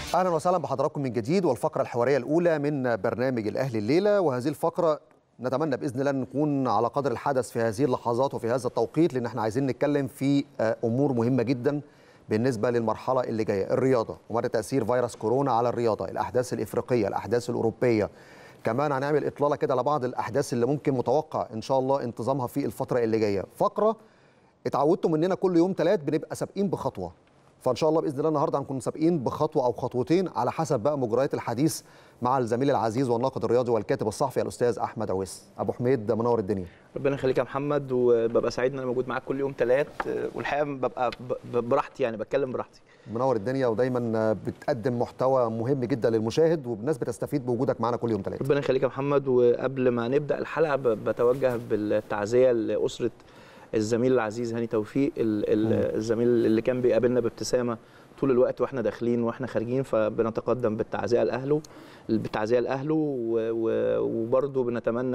اهلا وسهلا بحضراتكم من جديد والفقره الحواريه الاولى من برنامج الاهلي الليله وهذه الفقره نتمنى باذن الله نكون على قدر الحدث في هذه اللحظات وفي هذا التوقيت لان احنا عايزين نتكلم في امور مهمه جدا بالنسبه للمرحله اللي جايه الرياضه ومدى تاثير فيروس كورونا على الرياضه الاحداث الافريقيه الاحداث الاوروبيه كمان هنعمل اطلاله كده على بعض الاحداث اللي ممكن متوقع ان شاء الله انتظامها في الفتره اللي جايه فقره اتعودتوا مننا كل يوم ثلاث بنبقى سابقين بخطوه فان شاء الله باذن الله النهارده هنكون سابقين بخطوه او خطوتين على حسب بقى مجريات الحديث مع الزميل العزيز والناقد الرياضي والكاتب الصحفي الاستاذ احمد عويس ابو حميد منور الدنيا ربنا يخليك يا محمد وببقى سعيد ان انا موجود معاك كل يوم ثلاث والحقيقه ببقى براحتي يعني بتكلم براحتي منور الدنيا ودايما بتقدم محتوى مهم جدا للمشاهد والناس بتستفيد بوجودك معانا كل يوم ثلاث ربنا يخليك يا محمد وقبل ما نبدا الحلقه بتوجه بالتعزيه لاسره الزميل العزيز هاني توفيق الزميل اللي كان بيقابلنا بابتسامه طول الوقت واحنا داخلين واحنا خارجين فبنتقدم بالتعزيه لاهله بالتعزيه لاهله وبرضه بنتمنى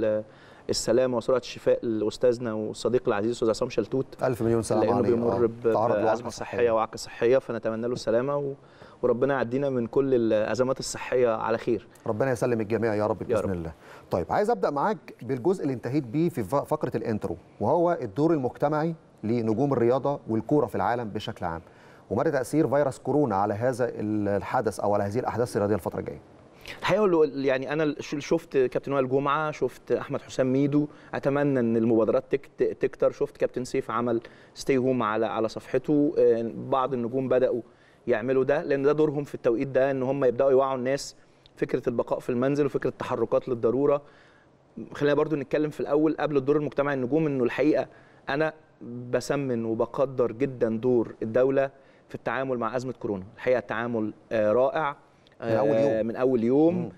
السلامه وسرعه الشفاء لاستاذنا والصديق العزيز استاذ عصام شلتوت الف مليون سلامه لانه عليه بيمر بازمه صحيه وعكه صحيه فنتمنى له السلامه وربنا يعدينا من كل الازمات الصحيه على خير ربنا يسلم الجميع يا رب باذن يا رب. الله طيب عايز ابدا معاك بالجزء اللي انتهيت بيه في فقره الانترو وهو الدور المجتمعي لنجوم الرياضه والكوره في العالم بشكل عام ومدى تاثير فيروس كورونا على هذا الحدث او على هذه الاحداث الرياضيه الفتره الجايه الحقيقه يعني انا شفت كابتن وائل جمعه شفت احمد حسام ميدو اتمنى ان المبادرات تكتر شفت كابتن سيف عمل ستي هوم على على صفحته بعض النجوم بداوا يعملوا ده لان ده دورهم في التوقيت ده ان هم يبداوا يوعوا الناس فكره البقاء في المنزل وفكره التحركات للضروره خلينا برضو نتكلم في الاول قبل الدور المجتمعي النجوم انه الحقيقه انا بسمن وبقدر جدا دور الدوله في التعامل مع ازمه كورونا الحقيقه التعامل رائع من اول يوم من اول يوم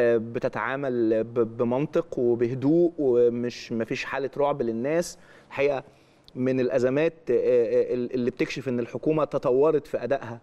بتتعامل بمنطق وبهدوء ومش مفيش حاله رعب للناس الحقيقه من الازمات اللي بتكشف ان الحكومه تطورت في ادائها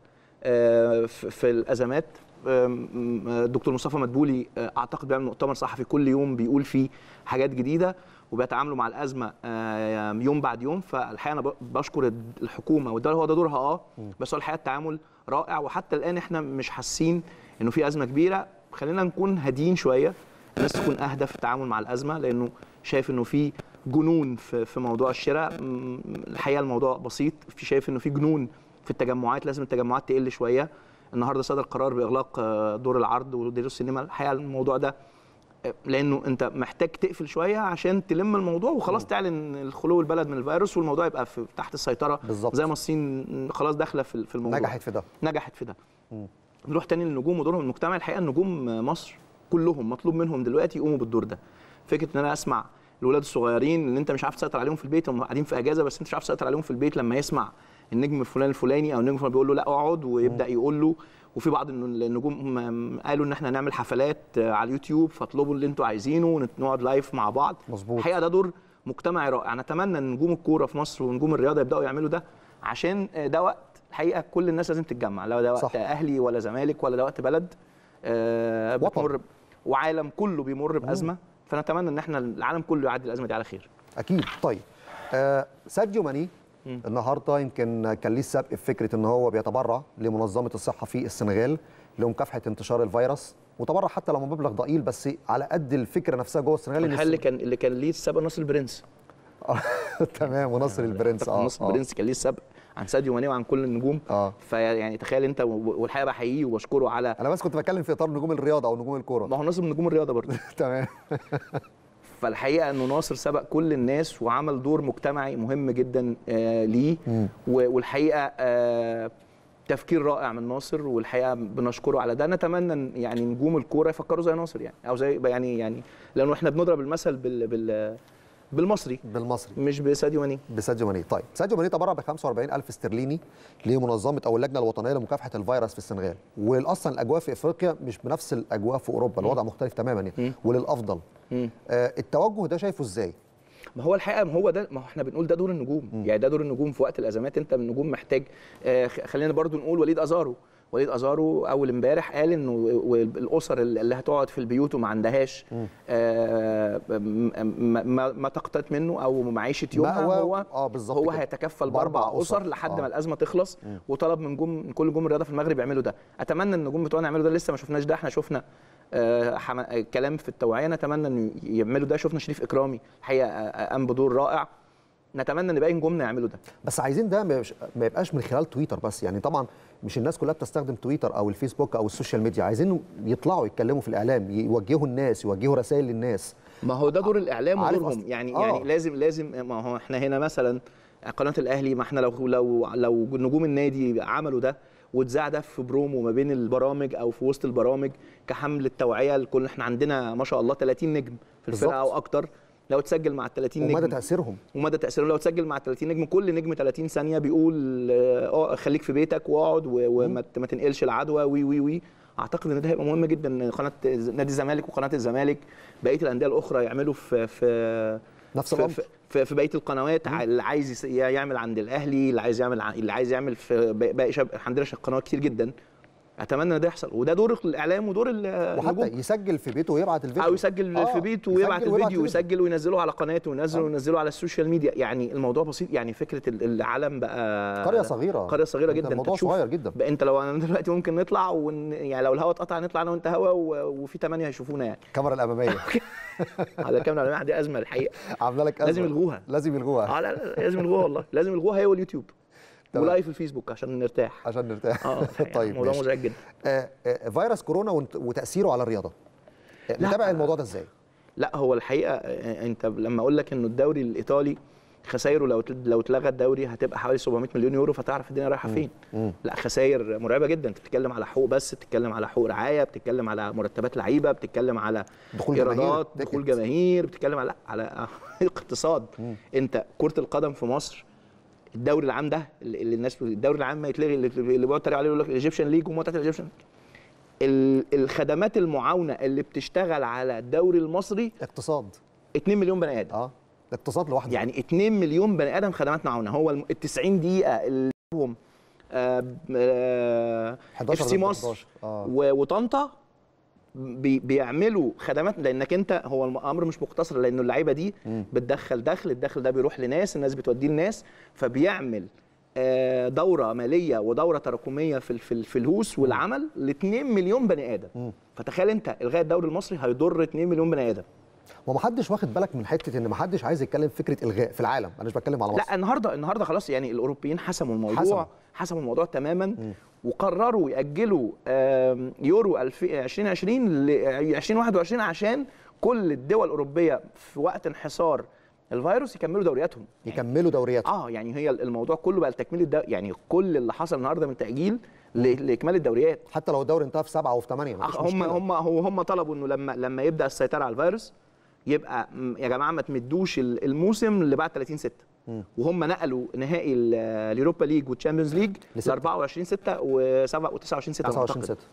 في الازمات الدكتور مصطفى مدبولي اعتقد بيعمل مؤتمر صحفي كل يوم بيقول فيه حاجات جديده وبيتعاملوا مع الازمه يوم بعد يوم فالحقيقه انا بشكر الحكومه وده هو ده دورها اه بس هو الحقيقه التعامل رائع وحتى الان احنا مش حاسين انه في ازمه كبيره خلينا نكون هاديين شويه الناس تكون اهدى في التعامل مع الازمه لانه شايف انه في جنون في في موضوع الشراء الحقيقه الموضوع بسيط في شايف انه في جنون في التجمعات لازم التجمعات تقل شويه النهارده صدر قرار باغلاق دور العرض ودور السينما الحقيقه الموضوع ده لانه انت محتاج تقفل شويه عشان تلم الموضوع وخلاص تعلن الخلو البلد من الفيروس والموضوع يبقى في تحت السيطره بالزبط. زي ما الصين خلاص داخله في الموضوع نجحت في ده نجحت في ده نروح تاني للنجوم ودورهم المجتمعي الحقيقه النجوم مصر كلهم مطلوب منهم دلوقتي يقوموا بالدور ده فكره ان انا اسمع الولاد الصغيرين اللي انت مش عارف تسيطر عليهم في البيت هم قاعدين في اجازه بس انت مش عارف تسيطر عليهم في البيت لما يسمع النجم الفلاني الفلاني او النجم الفلاني بيقول له لا اقعد ويبدا يقول له وفي بعض النجوم قالوا ان احنا هنعمل حفلات على اليوتيوب فاطلبوا اللي انتوا عايزينه ونقعد لايف مع بعض مظبوط الحقيقه ده دور مجتمعي رائع نتمنى ان نجوم الكوره في مصر ونجوم الرياضه يبداوا يعملوا ده عشان ده وقت الحقيقه كل الناس لازم تتجمع لا ده وقت صح. اهلي ولا زمالك ولا ده وقت بلد آه بتمر وعالم كله بيمر بازمه فنتمنى ان احنا العالم كله يعدي الازمه دي على خير اكيد طيب آه ساديو ماني النهارده يمكن كان ليه السبق في فكره ان هو بيتبرع لمنظمه الصحه في السنغال لمكافحه انتشار الفيروس وتبرع حتى لو مبلغ ضئيل بس على قد الفكره نفسها جوه السنغال الحل اللي كان اللي كان ليه السبق ناصر البرنس تمام ونصر البرنس اه نصر البرنس كان ليه السبق عن ساديو ماني وعن كل النجوم اه فيعني تخيل انت والحقيقه بحييه وبشكره على انا بس كنت بتكلم في اطار نجوم الرياضه او نجوم الكوره ما هو ناصر من نجوم الرياضه برضه تمام فالحقيقه انه ناصر سبق كل الناس وعمل دور مجتمعي مهم جدا آه ليه والحقيقه آه تفكير رائع من ناصر والحقيقه بنشكره على ده نتمنى يعني نجوم الكوره يفكروا زي ناصر يعني او زي يعني يعني لانه احنا بنضرب المثل بال بال بالمصري بالمصري مش بساديو ماني بساديو ماني طيب ساديو ماني تبرع ب 45000 استرليني لمنظمه او اللجنه الوطنيه لمكافحه الفيروس في السنغال واصلا الاجواء في افريقيا مش بنفس الاجواء في اوروبا الوضع مختلف تماما يعني وللافضل آه التوجه ده شايفه ازاي ما هو الحقيقه ما هو ده ما هو احنا بنقول ده دور النجوم م. يعني ده دور النجوم في وقت الازمات انت من النجوم محتاج آه خلينا برضو نقول وليد ازارو وليد ازارو اول امبارح قال انه الاسر اللي هتقعد في البيوت وما عندهاش آه، م- م- ما, ما تقتات منه او معيشه يومها مأوى، هو اه بالظبط هو كده. هيتكفل بأربع باربع اسر أسر. لحد آه. ما الازمه تخلص وطلب من نجوم من كل نجوم الرياضه في المغرب يعملوا ده اتمنى ان النجوم بتوعنا يعملوا ده لسه ما شفناش ده احنا شفنا آه، حما- كلام في التوعيه نتمنى ان يعملوا ده شفنا شريف اكرامي الحقيقه آه، قام بدور رائع نتمنى ان باقي نجومنا يعملوا ده بس عايزين ده ما يبقاش- ما يبقاش من خلال تويتر بس يعني طبعا مش الناس كلها بتستخدم تويتر او الفيسبوك او السوشيال ميديا عايزين يطلعوا يتكلموا في الاعلام يوجهوا الناس يوجهوا رسائل للناس ما هو ده دور الاعلام عارف ودورهم أصل- يعني آه. يعني لازم لازم ما هو احنا هنا مثلا قناه الاهلي ما احنا لو لو لو نجوم النادي عملوا ده واتذاع ده في برومو ما بين البرامج او في وسط البرامج كحمله توعيه لكل احنا عندنا ما شاء الله 30 نجم في الفرقه بالظبط. او اكتر لو تسجل مع ال 30 نجم ومدى تاثيرهم ومدى تاثيره لو تسجل مع 30 نجم كل نجم 30 ثانيه بيقول اه خليك في بيتك واقعد و- وما ت- ما تنقلش العدوى وي وي وي اعتقد ان ده هيبقى مهم جدا ان قناه نادي الزمالك وقناه الزمالك بقيه الانديه الاخرى يعملوا في في نفس في, الامر في, في, في بقيه القنوات ع- اللي عايز يس- يعمل عند الاهلي اللي عايز يعمل ع- اللي عايز يعمل في باقي- باقي شب... عندنا ش- قنوات كتير جدا اتمنى ان ده يحصل وده دور الاعلام ودور ال- وحتى النجوم. يسجل في بيته ويبعت الفيديو او يسجل آه، في بيته يسجل ويبعت ويبعت الفيديو الفيديو. ويسجل وينزله على قناته وينزله آه. وينزله على السوشيال ميديا يعني الموضوع بسيط يعني فكره ال- العالم بقى قريه صغيره قريه صغيره ده جدا أنت الموضوع تشوف صغير جدا بقى انت لو انا دلوقتي ممكن نطلع ون... يعني لو الهواء اتقطع نطلع انا وانت هوا و... وفي ثمانيه هيشوفونا يعني الكاميرا الاماميه على كاميرا العالمية دي ازمه الحقيقه عامله لك لازم أزمة. يلغوها. لازم يلغوها اه لا لا لازم يلغوها والله لازم يلغوها هي واليوتيوب تمام. ولايف الفيسبوك عشان نرتاح عشان نرتاح اه الحقيقة طيب موضوع ماشي. مزعج جدا آه، آه، فيروس كورونا وانت- وتاثيره على الرياضه آه، لا. نتابع الموضوع ده ازاي لا هو الحقيقه آه، انت لما اقول لك انه الدوري الايطالي خسايره لو لو اتلغى الدوري هتبقى حوالي 700 مليون يورو فتعرف الدنيا رايحه فين مم. لا خسائر مرعبه جدا انت بتتكلم على حقوق بس بتتكلم على حقوق رعايه بتتكلم على مرتبات لعيبه بتتكلم على دخول جماهير ايرادات تيكت. دخول جماهير بتتكلم على على اقتصاد انت كره القدم في مصر الدوري العام ده اللي اللي الناس الدوري العام ما يتلغي اللي اللي بيقعد يتريق عليه يقول لك الايجيبشن ليج ومتعه الايجيبشن ال- الخدمات المعاونه اللي بتشتغل على الدوري المصري اقتصاد 2 مليون بني ادم اه الاقتصاد لوحده يعني 2 مليون بني ادم خدمات معاونه هو الم- ال 90 دقيقه اللي هم اف 11 سي ضد مصر 11. آه. و- وطنطا بي بيعملوا خدمات لانك انت هو الامر مش مقتصر لانه اللعيبه دي بتدخل دخل الدخل ده بيروح لناس الناس بتوديه لناس فبيعمل آه، دوره ماليه ودوره تراكميه في ال- في ال- في الهوس والعمل ل 2 مليون بني ادم فتخيل انت الغاء الدوري المصري هيضر 2 مليون بني ادم وما حدش واخد بالك من حته ان ما حدش عايز يتكلم في فكره الغاء في العالم انا مش بتكلم على مصر لا النهارده النهارده خلاص يعني الاوروبيين حسموا الموضوع حسموا. حسموا, حسموا الموضوع تماما وقرروا ياجلوا آم، يورو 2020 ل 2021 عشان كل الدول الاوروبيه في وقت انحصار الفيروس يكملوا دورياتهم يكملوا دورياتهم اه يعني هي الموضوع كله بقى لتكميل الدو... يعني كل اللي حصل النهارده من تاجيل ل... لاكمال الدوريات حتى لو الدوري انتهى في سبعه وفي ثمانيه أخ- هم هم هو هم طلبوا انه لما لما يبدا السيطره على الفيروس يبقى م- يا جماعه ما تمدوش ال- الموسم اللي بعد 30 6 وهم نقلوا نهائي ال- اليوروبا ليج والتشامبيونز ليج ل لستة. 24 6 و 7 و 29 6 29 6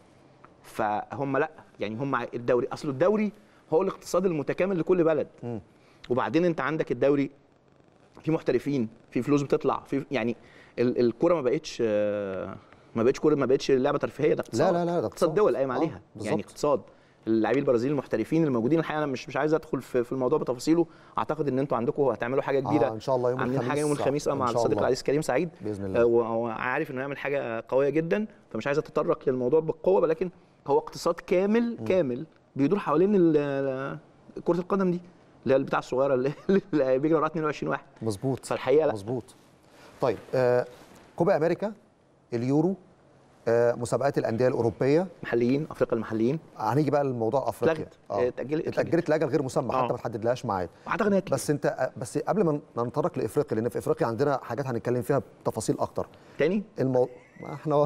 فهم لا يعني هم الدوري اصل الدوري هو الاقتصاد المتكامل لكل بلد وبعدين انت عندك الدوري في محترفين في فلوس بتطلع في يعني ال- الكوره ما بقتش آه، ما بقتش كوره ما بقتش لعبه ترفيهيه ده اقتصاد لا، لا، ده اقتصاد اقتصاد. دول قايم آه، عليها بالظبط. يعني اقتصاد اللاعبين البرازيل المحترفين الموجودين الحقيقه انا مش مش عايز ادخل في, في الموضوع بتفاصيله اعتقد ان انتوا عندكم هتعملوا حاجه كبيره آه، إن شاء الله يوم عاملين الخميس. حاجه يوم الخميس اه إن مع شاء الصديق الله. العزيز كريم سعيد بإذن الله. آه، وهو عارف انه يعمل حاجه قويه جدا فمش عايز اتطرق للموضوع بالقوه ولكن هو اقتصاد كامل كامل بيدور حوالين ال- كره القدم دي اللي هي البتاع الصغيره اللي, اللي بيجري وراها 22 واحد مظبوط فالحقيقه لا مظبوط طيب آه كوبا امريكا اليورو آه مسابقات الانديه الاوروبيه محليين افريقيا المحليين هنيجي بقى لموضوع افريقيا اتلغت. آه، اتأجلت- اتاجلت لاجل غير مسمى آه. حتى ما تحددلهاش ميعاد اعتقد ان هي اتلغت. بس انت آه، بس قبل ما ننطلق لافريقيا لان في افريقيا عندنا حاجات هنتكلم فيها بتفاصيل اكتر تاني المو... ما احنا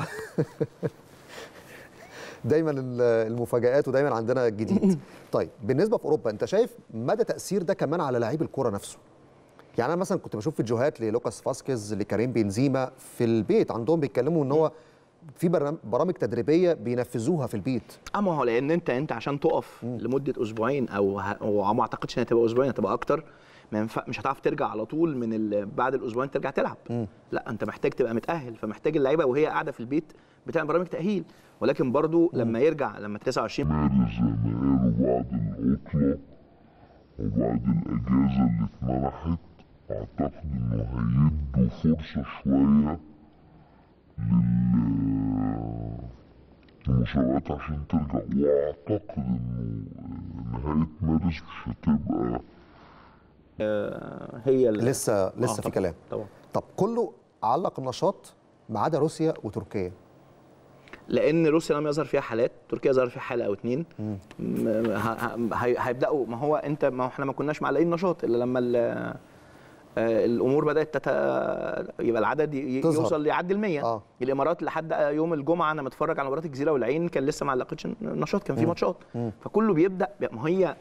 دايما ال- المفاجآت ودايما عندنا الجديد طيب بالنسبه في اوروبا انت شايف مدى تاثير ده كمان على لعيب الكوره نفسه يعني انا مثلا كنت بشوف فيديوهات للوكاس فاسكيز لكريم بنزيما في البيت عندهم بيتكلموا ان هو في برنام- برامج تدريبيه بينفذوها في البيت اما هو لان انت انت عشان تقف لمده اسبوعين او ه- او ما اعتقدش انها تبقى اسبوعين هتبقى اكتر ما ينفع مش هتعرف ترجع على طول من ال... بعد الاسبوعين ترجع تلعب مم. لا انت محتاج تبقى متاهل فمحتاج اللعيبه وهي قاعده في البيت بتعمل برامج تاهيل ولكن برضو لما يرجع لما 29 مارس زي ما قالوا بعد العطلة وبعد الأجازة اللي اتمنحت أعتقد إنه هيدوا فرصة شوية لل المسابقات عشان ترجع وأعتقد إنه نهاية مارس مش هتبقى آه، هي ال- لسه لسه في طبعاً، كلام طبعا طب كله علق النشاط ما عدا روسيا وتركيا لان روسيا لم يظهر فيها حالات تركيا ظهر فيها حاله او اتنين م- ه- ه- هي- هيبداوا ما هو انت ما هو احنا ما كناش معلقين نشاط الا لما ال- آه، الامور بدات تت... يبقى العدد ي- تظهر. يوصل يعدي ال 100 آه. الامارات لحد يوم الجمعه انا متفرج على مباراه الجزيره والعين كان لسه ما علقتش نشاط كان في ماتشات فكله بيبدا ما هي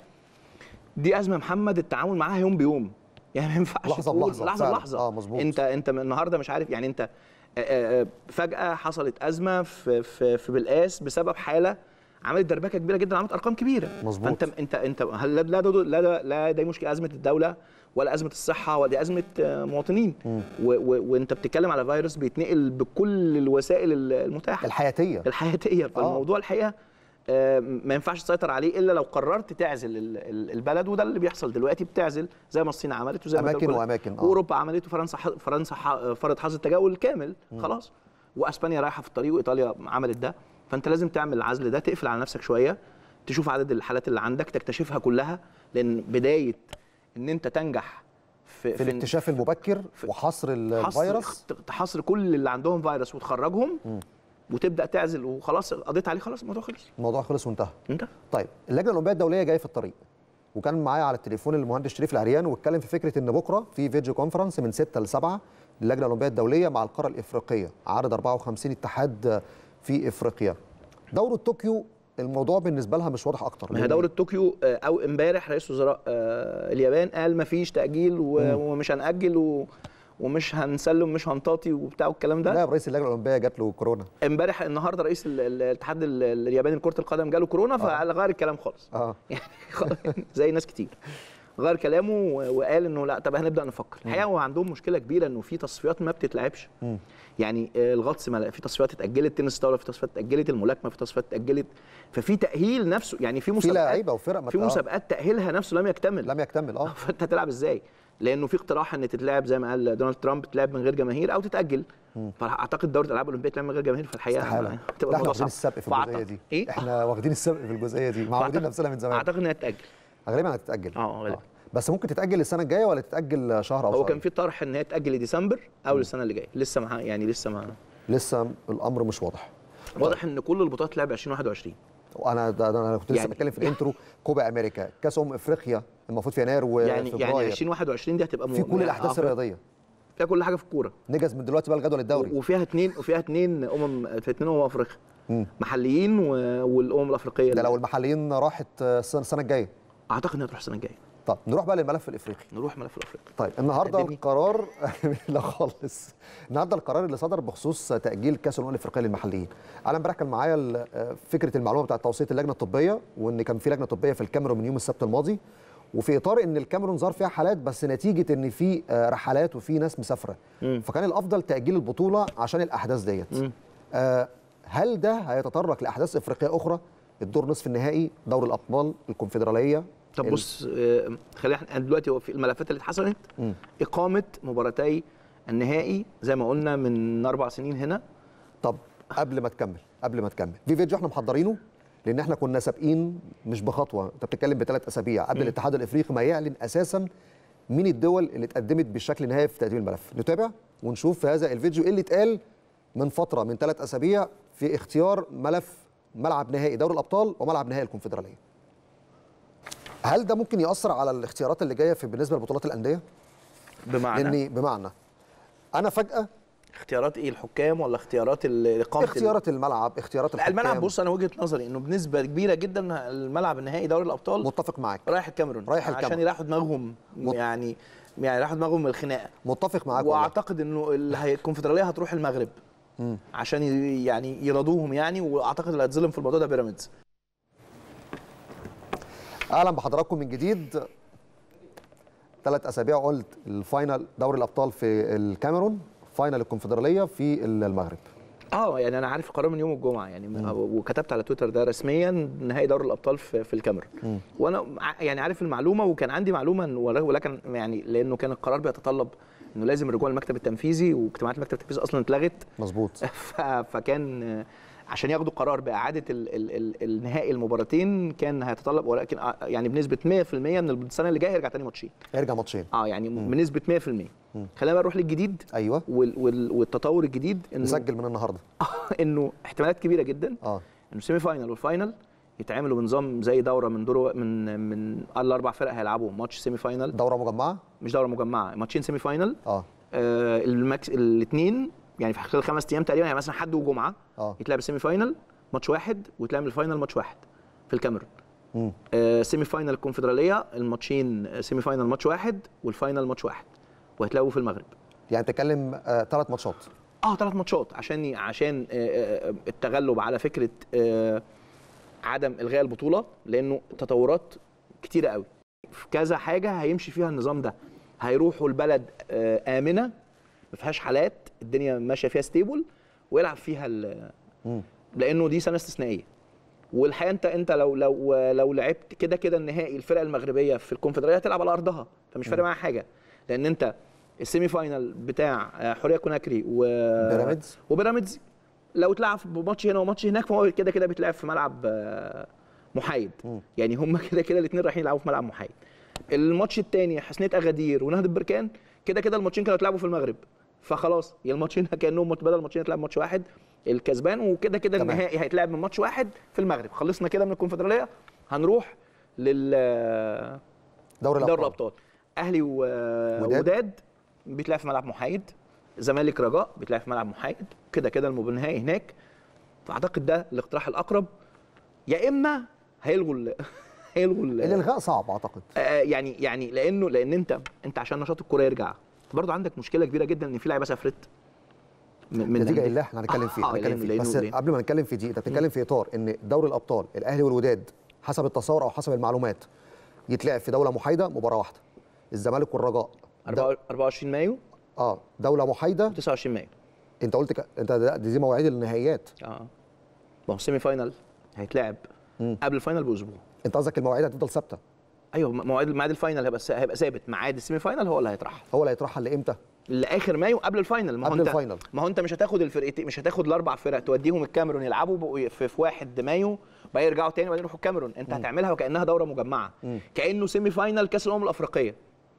دي ازمه محمد التعامل معاها يوم بيوم يعني ما ينفعش لحظة تقول بلحظة، لحظه فعلا. بلحظه آه، مظبوط. انت انت النهارده مش عارف يعني انت آه، آه، فجاه حصلت ازمه في في في بالقاس بسبب حاله عملت دربكه كبيره جدا عملت ارقام كبيره مظبوط. فانت انت انت هل لا ده لا ده لا دي مشكله ازمه الدوله ولا ازمه الصحه ولا دي ازمه آه، مواطنين و و وانت بتتكلم على فيروس بيتنقل بكل الوسائل المتاحه الحياتيه الحياتيه فالموضوع الحقيقه آه، ما ينفعش تسيطر عليه الا لو قررت تعزل ال- ال- البلد وده اللي بيحصل دلوقتي بتعزل زي ما الصين عملت وزي ما أماكن الدول- وأماكن، آه. واوروبا عملت وفرنسا ح- فرنسا ح- فرضت حظر التجول كامل خلاص واسبانيا رايحه في الطريق وايطاليا عملت ده فانت لازم تعمل العزل ده تقفل على نفسك شويه تشوف عدد الحالات اللي عندك تكتشفها كلها لان بدايه ان انت تنجح في, في الاكتشاف المبكر وحصر ال- حصر الفيروس حصر كل اللي عندهم فيروس وتخرجهم وتبدا تعزل وخلاص قضيت عليه خلاص الموضوع خلص الموضوع خلص وانتهى انت طيب اللجنه الاولمبيه الدوليه جايه في الطريق وكان معايا على التليفون المهندس شريف العريان واتكلم في فكره ان بكره في فيديو كونفرنس من 6 ل 7 اللجنه الاولمبيه الدوليه مع القاره الافريقيه عدد 54 اتحاد في افريقيا دوره طوكيو الموضوع بالنسبه لها مش واضح اكتر ما هي دوره طوكيو آه، او امبارح رئيس وزراء آه، اليابان قال ما فيش تاجيل و- ومش هنأجل و- ومش هنسلم ومش هنطاطي وبتاع والكلام ده لا رئيس اللجنه الاولمبيه جات له كورونا امبارح النهارده رئيس ال- ال- الاتحاد ال- الياباني لكره القدم جاله كورونا فغير الكلام خالص اه يعني خلاص، زي ناس كتير غير كلامه و- وقال انه لا طب هنبدا نفكر الحقيقه هو عندهم مشكله كبيره انه في تصفيات ما بتتلعبش يعني آه، الغطس ما في تصفيات اتاجلت تنس طاوله في تصفيات اتاجلت الملاكمه في تصفيات اتاجلت ففي تاهيل نفسه يعني في في مسابقات لعيبه وفرق ما في آه، مسابقات تاهيلها نفسه لم يكتمل لم يكتمل اه فانت هتلعب ازاي؟ لانه في اقتراح ان تتلعب زي ما قال دونالد ترامب تتلعب من غير جماهير او تتاجل فاعتقد دوره الالعاب الاولمبيه تتلعب من غير جماهير في الحقيقه استحاله هتبقى لا احنا الموضوع واخدين صعب. السبق في فأعتقد- الجزئيه دي ايه؟ احنا واخدين السبق في الجزئيه دي معودين فأعتقد- نفسنا من زمان اعتقد انها تتاجل غالبا هتتاجل اه غالبا بس ممكن تتاجل السنه الجايه ولا تتاجل شهر او هو شهرين؟ كان في طرح ان هي تاجل لديسمبر او للسنه اللي جايه لسه ما يعني لسه ما لسه الامر مش واضح واضح ان كل البطولات لعب 2021 وانا ده ده انا كنت لسه يعني- بتكلم في الانترو كوبا امريكا كاس امم افريقيا المفروض في يناير يعني يعني وفبراير 2021 دي هتبقى في مو- كل يعني الاحداث آه، الرياضيه فيها كل حاجه في الكوره نجز من دلوقتي بقى الجدول الدوري وفيها اثنين وفيها اثنين امم في اثنين امم افريقيا مم. محليين و- والامم الافريقيه ده لو المحليين راحت السنه السنة الجايه اعتقد انها تروح السنه الجايه طب نروح بقى للملف الافريقي نروح ملف الافريقي طيب النهارده قدمني. القرار لا خالص النهارده القرار اللي صدر بخصوص تاجيل كاس الامم الافريقيه للمحليين انا امبارح كان معايا ال- فكره المعلومه بتاعه توصيه اللجنه الطبيه وان كان في لجنه طبيه في الكاميرون من يوم السبت الماضي وفي اطار ان الكاميرون ظهر فيها حالات بس نتيجه ان في آه، رحلات وفي ناس مسافره فكان الافضل تاجيل البطوله عشان الاحداث ديت آه، هل ده هيتطرق لاحداث افريقيه اخرى الدور نصف النهائي دور الابطال الكونفدراليه طب ال- بص آه، خلينا احنا دلوقتي هو في الملفات اللي اتحسنت اقامه مباراتي النهائي زي ما قلنا من اربع سنين هنا طب قبل ما تكمل قبل ما تكمل في فيديو احنا محضرينه لان احنا كنا سابقين مش بخطوه انت بتتكلم بثلاث اسابيع قبل الاتحاد الافريقي ما يعلن اساسا مين الدول اللي اتقدمت بالشكل النهائي في تقديم الملف نتابع ونشوف في هذا الفيديو ايه اللي اتقال من فتره من ثلاث اسابيع في اختيار ملف ملعب نهائي دوري الابطال وملعب نهائي الكونفدراليه هل ده ممكن ياثر على الاختيارات اللي جايه في بالنسبه لبطولات الانديه بمعنى لاني بمعنى انا فجاه اختيارات ايه الحكام ولا اختيارات ال- اقامه ال- اختيارات الملعب اختيارات لا الملعب الحكام. بص انا وجهه نظري انه بنسبه كبيره جدا الملعب النهائي دوري الابطال متفق معاك رايح الكاميرون رايح عشان الكاميرون. يريحوا دماغهم مت- يعني يعني يريحوا دماغهم من الخناقه متفق معاك والله. واعتقد انه اللي هي- الكونفدراليه هتروح المغرب عشان ي- يعني يرضوهم يعني واعتقد اللي هيتظلم في الموضوع ده بيراميدز اهلا بحضراتكم من جديد ثلاث اسابيع قلت الفاينل دوري الابطال في الكاميرون فاينل الكونفدراليه في المغرب اه يعني انا عارف القرار من يوم الجمعه يعني وكتبت على تويتر ده رسميا نهائي دوري الابطال في, في الكاميرون وانا ع- يعني عارف المعلومه وكان عندي معلومه إن- ول- ولكن يعني لانه كان القرار بيتطلب انه لازم رجوع المكتب التنفيذي واجتماعات المكتب التنفيذي اصلا اتلغت مظبوط ف- فكان آه، عشان ياخدوا قرار باعاده ال ال ال النهائي المباراتين كان هيتطلب ولكن آه، يعني بنسبه 100% من السنه اللي جايه هيرجع تاني ماتشين ارجع ماتشين اه يعني بنسبه 100% خلينا بقى نروح للجديد ايوه وال وال والتطور الجديد انه نسجل من النهارده انه احتمالات كبيره جدا اه انه السيمي فاينل والفاينل يتعملوا بنظام زي دوره من دور من من الاربع فرق هيلعبوا ماتش سيمي فاينل دوره مجمعه مش دوره مجمعه ماتشين سيمي فاينل اه آه المكس الاثنين يعني في خلال خمس ايام تقريبا يعني مثلا حد وجمعه اه يتلعب السيمي فاينل ماتش واحد ويتلعب الفاينل ماتش واحد في الكاميرون مم. آه سيمي فاينل الكونفدراليه الماتشين آه، سيمي فاينل ماتش واحد والفاينل ماتش واحد وهيتلعبوا في المغرب يعني تتكلم آه ثلاث ماتشات اه ثلاث ماتشات عشان عشان آه، آه، التغلب على فكره آه، عدم الغاء البطوله لانه تطورات كتيره قوي في كذا حاجه هيمشي فيها النظام ده هيروحوا البلد آه، امنه ما فيهاش حالات الدنيا ماشيه فيها ستيبل ويلعب فيها ال- مم. لانه دي سنه استثنائيه والحقيقه انت انت لو لو لو لعبت كده كده النهائي الفرق المغربيه في الكونفدراليه هتلعب على ارضها فمش فارق معاها حاجه لان انت السيمي فاينل بتاع آه، حوريه كوناكري و بيراميدز وبيراميدز لو اتلعب بماتش هنا وماتش هناك فهو كده كده بيتلعب في ملعب آه، محايد مم. يعني هم كده كده الاثنين رايحين يلعبوا في ملعب محايد الماتش الثاني حسنيه اغادير ونهضه بركان كده كده الماتشين كانوا اتلعبوا في المغرب فخلاص يا الماتشين كانهم ماتش- بدل الماتشين اتلعب ماتش واحد الكسبان وكده كده تمام. النهائي هيتلعب من ماتش واحد في المغرب خلصنا كده من الكونفدراليه هنروح لل دوري دوري الابطال الابطال اهلي و... وداد بيتلعب في ملعب محايد زمالك رجاء بيتلعب في ملعب محايد كده كده النهائي هناك فاعتقد ده الاقتراح الاقرب يا اما هيلغوا ال... هيلغوا ال... الالغاء صعب اعتقد آه يعني يعني لانه لان انت انت عشان نشاط الكوره يرجع برضه عندك مشكله كبيره جدا ان في لعيبه سافرت من من نتيجه الأندية. الا احنا هنتكلم فيه آه، هنتكلم لأنه- فيه بس لأنه- قبل ما نتكلم في دي انت بتتكلم في اطار ان دوري الابطال الاهلي والوداد حسب التصور او حسب المعلومات يتلعب في دوله محايده مباراه واحده الزمالك والرجاء ده- 24 مايو اه دوله محايده 29 مايو انت قلت ك... انت ده- دي, دي مواعيد النهائيات اه ما هو السيمي فاينل هيتلعب مم. قبل الفاينل باسبوع انت قصدك المواعيد هتفضل ثابته ايوه مواعيد ميعاد الفاينل هيبقى هيبقى ثابت ميعاد السيمي فاينل هو اللي هيترحل هو اللي هيترحل لامتى لاخر مايو قبل الفاينل ما هو قبل انت الفاينل. ما هو انت مش هتاخد الفرقتين مش هتاخد الاربع فرق توديهم الكاميرون يلعبوا بقوا في, في 1 مايو بعدين يرجعوا تاني وبعدين يروحوا الكاميرون انت هتعملها وكانها دوره مجمعه مم. كانه سيمي فاينل كاس الامم الافريقيه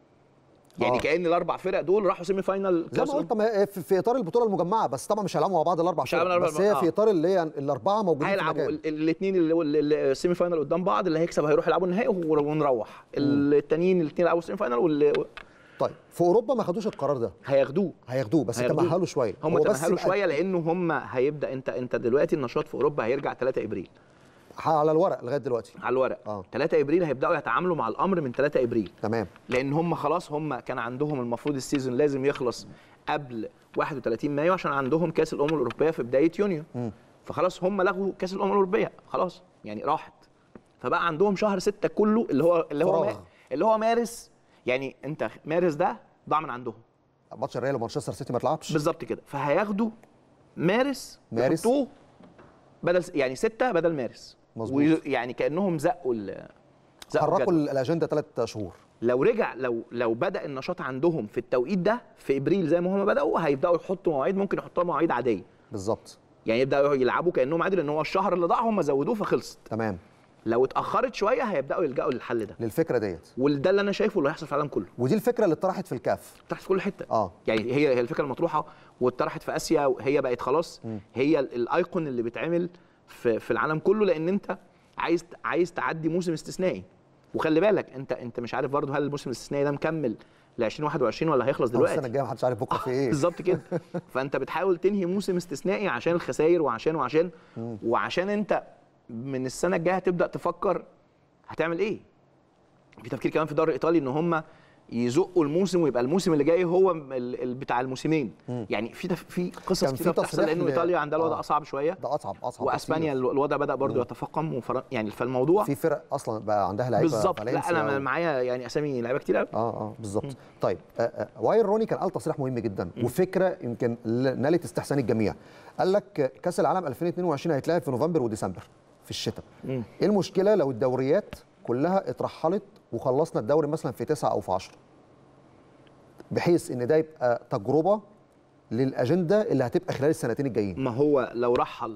يعني آه. كان الاربع فرق دول راحوا سيمي فاينل زي ما كاس قلت ما- في, في اطار البطوله المجمعه بس طبعا مش هيلعبوا مع بعض الاربع مش هيلعبوا فرق الأربع- بس هي آه. في اطار اللي هي الاربعه موجودين في هيلعبوا المكان الاثنين السيمي فاينل قدام بعض اللي هيكسب هيروح يلعبوا النهائي ونروح التانيين الاثنين يلعبوا السيمي فاينل واللي طيب في اوروبا ما خدوش القرار ده هياخدوه هياخدوه بس هياخدوه. تمهلوا شويه هم هو بس تمهلوا بقى شويه لانه هم هيبدا انت انت دلوقتي النشاط في اوروبا هيرجع 3 ابريل على الورق لغايه دلوقتي على الورق آه. 3 ابريل هيبداوا يتعاملوا مع الامر من 3 ابريل تمام لان هم خلاص هم كان عندهم المفروض السيزون لازم يخلص قبل 31 مايو عشان عندهم كاس الامم الاوروبيه في بدايه يونيو مم. فخلاص هم لغوا كاس الامم الاوروبيه خلاص يعني راحت فبقى عندهم شهر 6 كله اللي هو اللي هو فراغ. ما اللي هو مارس يعني انت مارس ده ضاع من عندهم ماتش الريال ومانشستر سيتي ما اتلعبش بالظبط كده فهياخدوا مارس مارس. يحطوه بدل يعني ستة بدل مارس مظبوط. وي- يعني كانهم زقوا ال زقوا حركوا الجدول. ال- الاجنده ثلاث شهور لو رجع لو لو بدا النشاط عندهم في التوقيت ده في ابريل زي ما هم بداوا هيبداوا يحطوا مواعيد ممكن يحطوها مواعيد عاديه بالظبط يعني يبداوا يلعبوا كانهم عادي لان هو الشهر اللي ضاع هم زودوه فخلصت تمام لو اتاخرت شويه هيبداوا يلجأوا للحل ده للفكره ديت وده اللي انا شايفه اللي هيحصل في العالم كله ودي الفكره اللي اتطرحت في الكاف طرحت في كل حته اه يعني هي هي الفكره المطروحه واتطرحت في اسيا وهي بقت خلاص هي ال- الايقون اللي بيتعمل في في العالم كله لان انت عايز عايز تعدي موسم استثنائي وخلي بالك انت انت مش عارف برضه هل الموسم الاستثنائي ده مكمل ل 2021 ولا هيخلص أو السنه دلوقتي الجايه محدش عارف بكره في ايه بالظبط كده فانت بتحاول تنهي موسم استثنائي عشان الخسائر وعشان وعشان وعشان انت من السنه الجايه هتبدا تفكر هتعمل ايه في تفكير كمان في الدوري الايطالي ان هم يزقوا الموسم ويبقى الموسم اللي جاي هو ال- ال- بتاع الموسمين يعني في تف- في قصص كان في كتير بتحصل تصريح لانه ل- ايطاليا عندها الوضع آه. صعب شويه ده اصعب اصعب واسبانيا بكتير. الوضع بدا برضه يتفاقم وفر... يعني فالموضوع في فرق اصلا بقى عندها لعيبه بالظبط لا فالنسيا انا و- معايا يعني اسامي لعيبه كتير قوي اه اه بالظبط طيب آه آه واير روني كان قال تصريح مهم جدا وفكره يمكن ل- نالت استحسان الجميع قال لك آه، كاس العالم 2022 هيتلعب في نوفمبر وديسمبر في الشتاء ايه المشكله لو الدوريات كلها اترحلت وخلصنا الدوري مثلا في 9 او في 10 بحيث ان ده يبقى تجربه للاجنده اللي هتبقى خلال السنتين الجايين ما هو لو رحل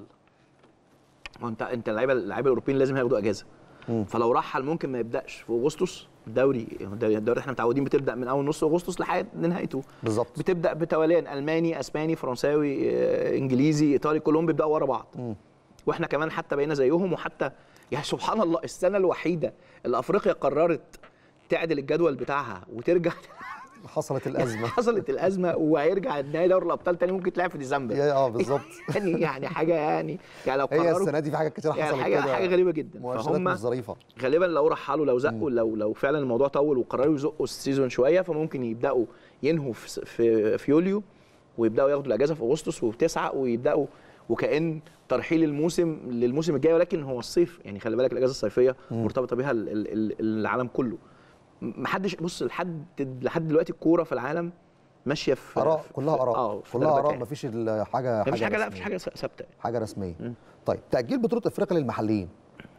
ما انت انت اللعيبه اللعيبه الاوروبيين لازم هياخدوا اجازه فلو رحل ممكن ما يبداش في اغسطس الدوري الدوري الدوري احنا متعودين بتبدا من اول نص اغسطس لحد نهايته بالظبط بتبدا بتواليا الماني اسباني فرنساوي آه، انجليزي ايطالي كلهم بيبداوا ورا بعض واحنا كمان حتى بقينا زيهم وحتى يعني سبحان الله السنه الوحيده اللي افريقيا قررت تعدل الجدول بتاعها وترجع حصلت الازمه حصلت الازمه وهيرجع النهائي دوري الابطال تاني ممكن تلعب في ديسمبر يا- اه بالظبط يعني يعني حاجه يعني يعني لو هي قرروا السنه دي في حاجات كتير يعني حصلت حاجه كده حاجه غريبه جدا مؤشرات فهم مش ظريفه غالبا لو رحلوا لو زقوا لو لو فعلا الموضوع طول وقرروا يزقوا السيزون شويه فممكن يبداوا ينهوا في س- في, في يوليو ويبداوا ياخدوا الاجازه في اغسطس وفي تسعه ويبداوا وكان ترحيل الموسم للموسم الجاي ولكن هو الصيف يعني خلي بالك الاجازه الصيفيه مرتبطه بيها ال- ال- ال- العالم كله محدش بص لحد لحد دلوقتي الكوره في العالم ماشيه في اراء في- كلها في- اراء اه في كلها اراء دربكة. مفيش ال- حاجه مفيش حاجه لا رسمية. مفيش حاجه ثابته حاجه رسميه طيب تاجيل بطوله افريقيا للمحليين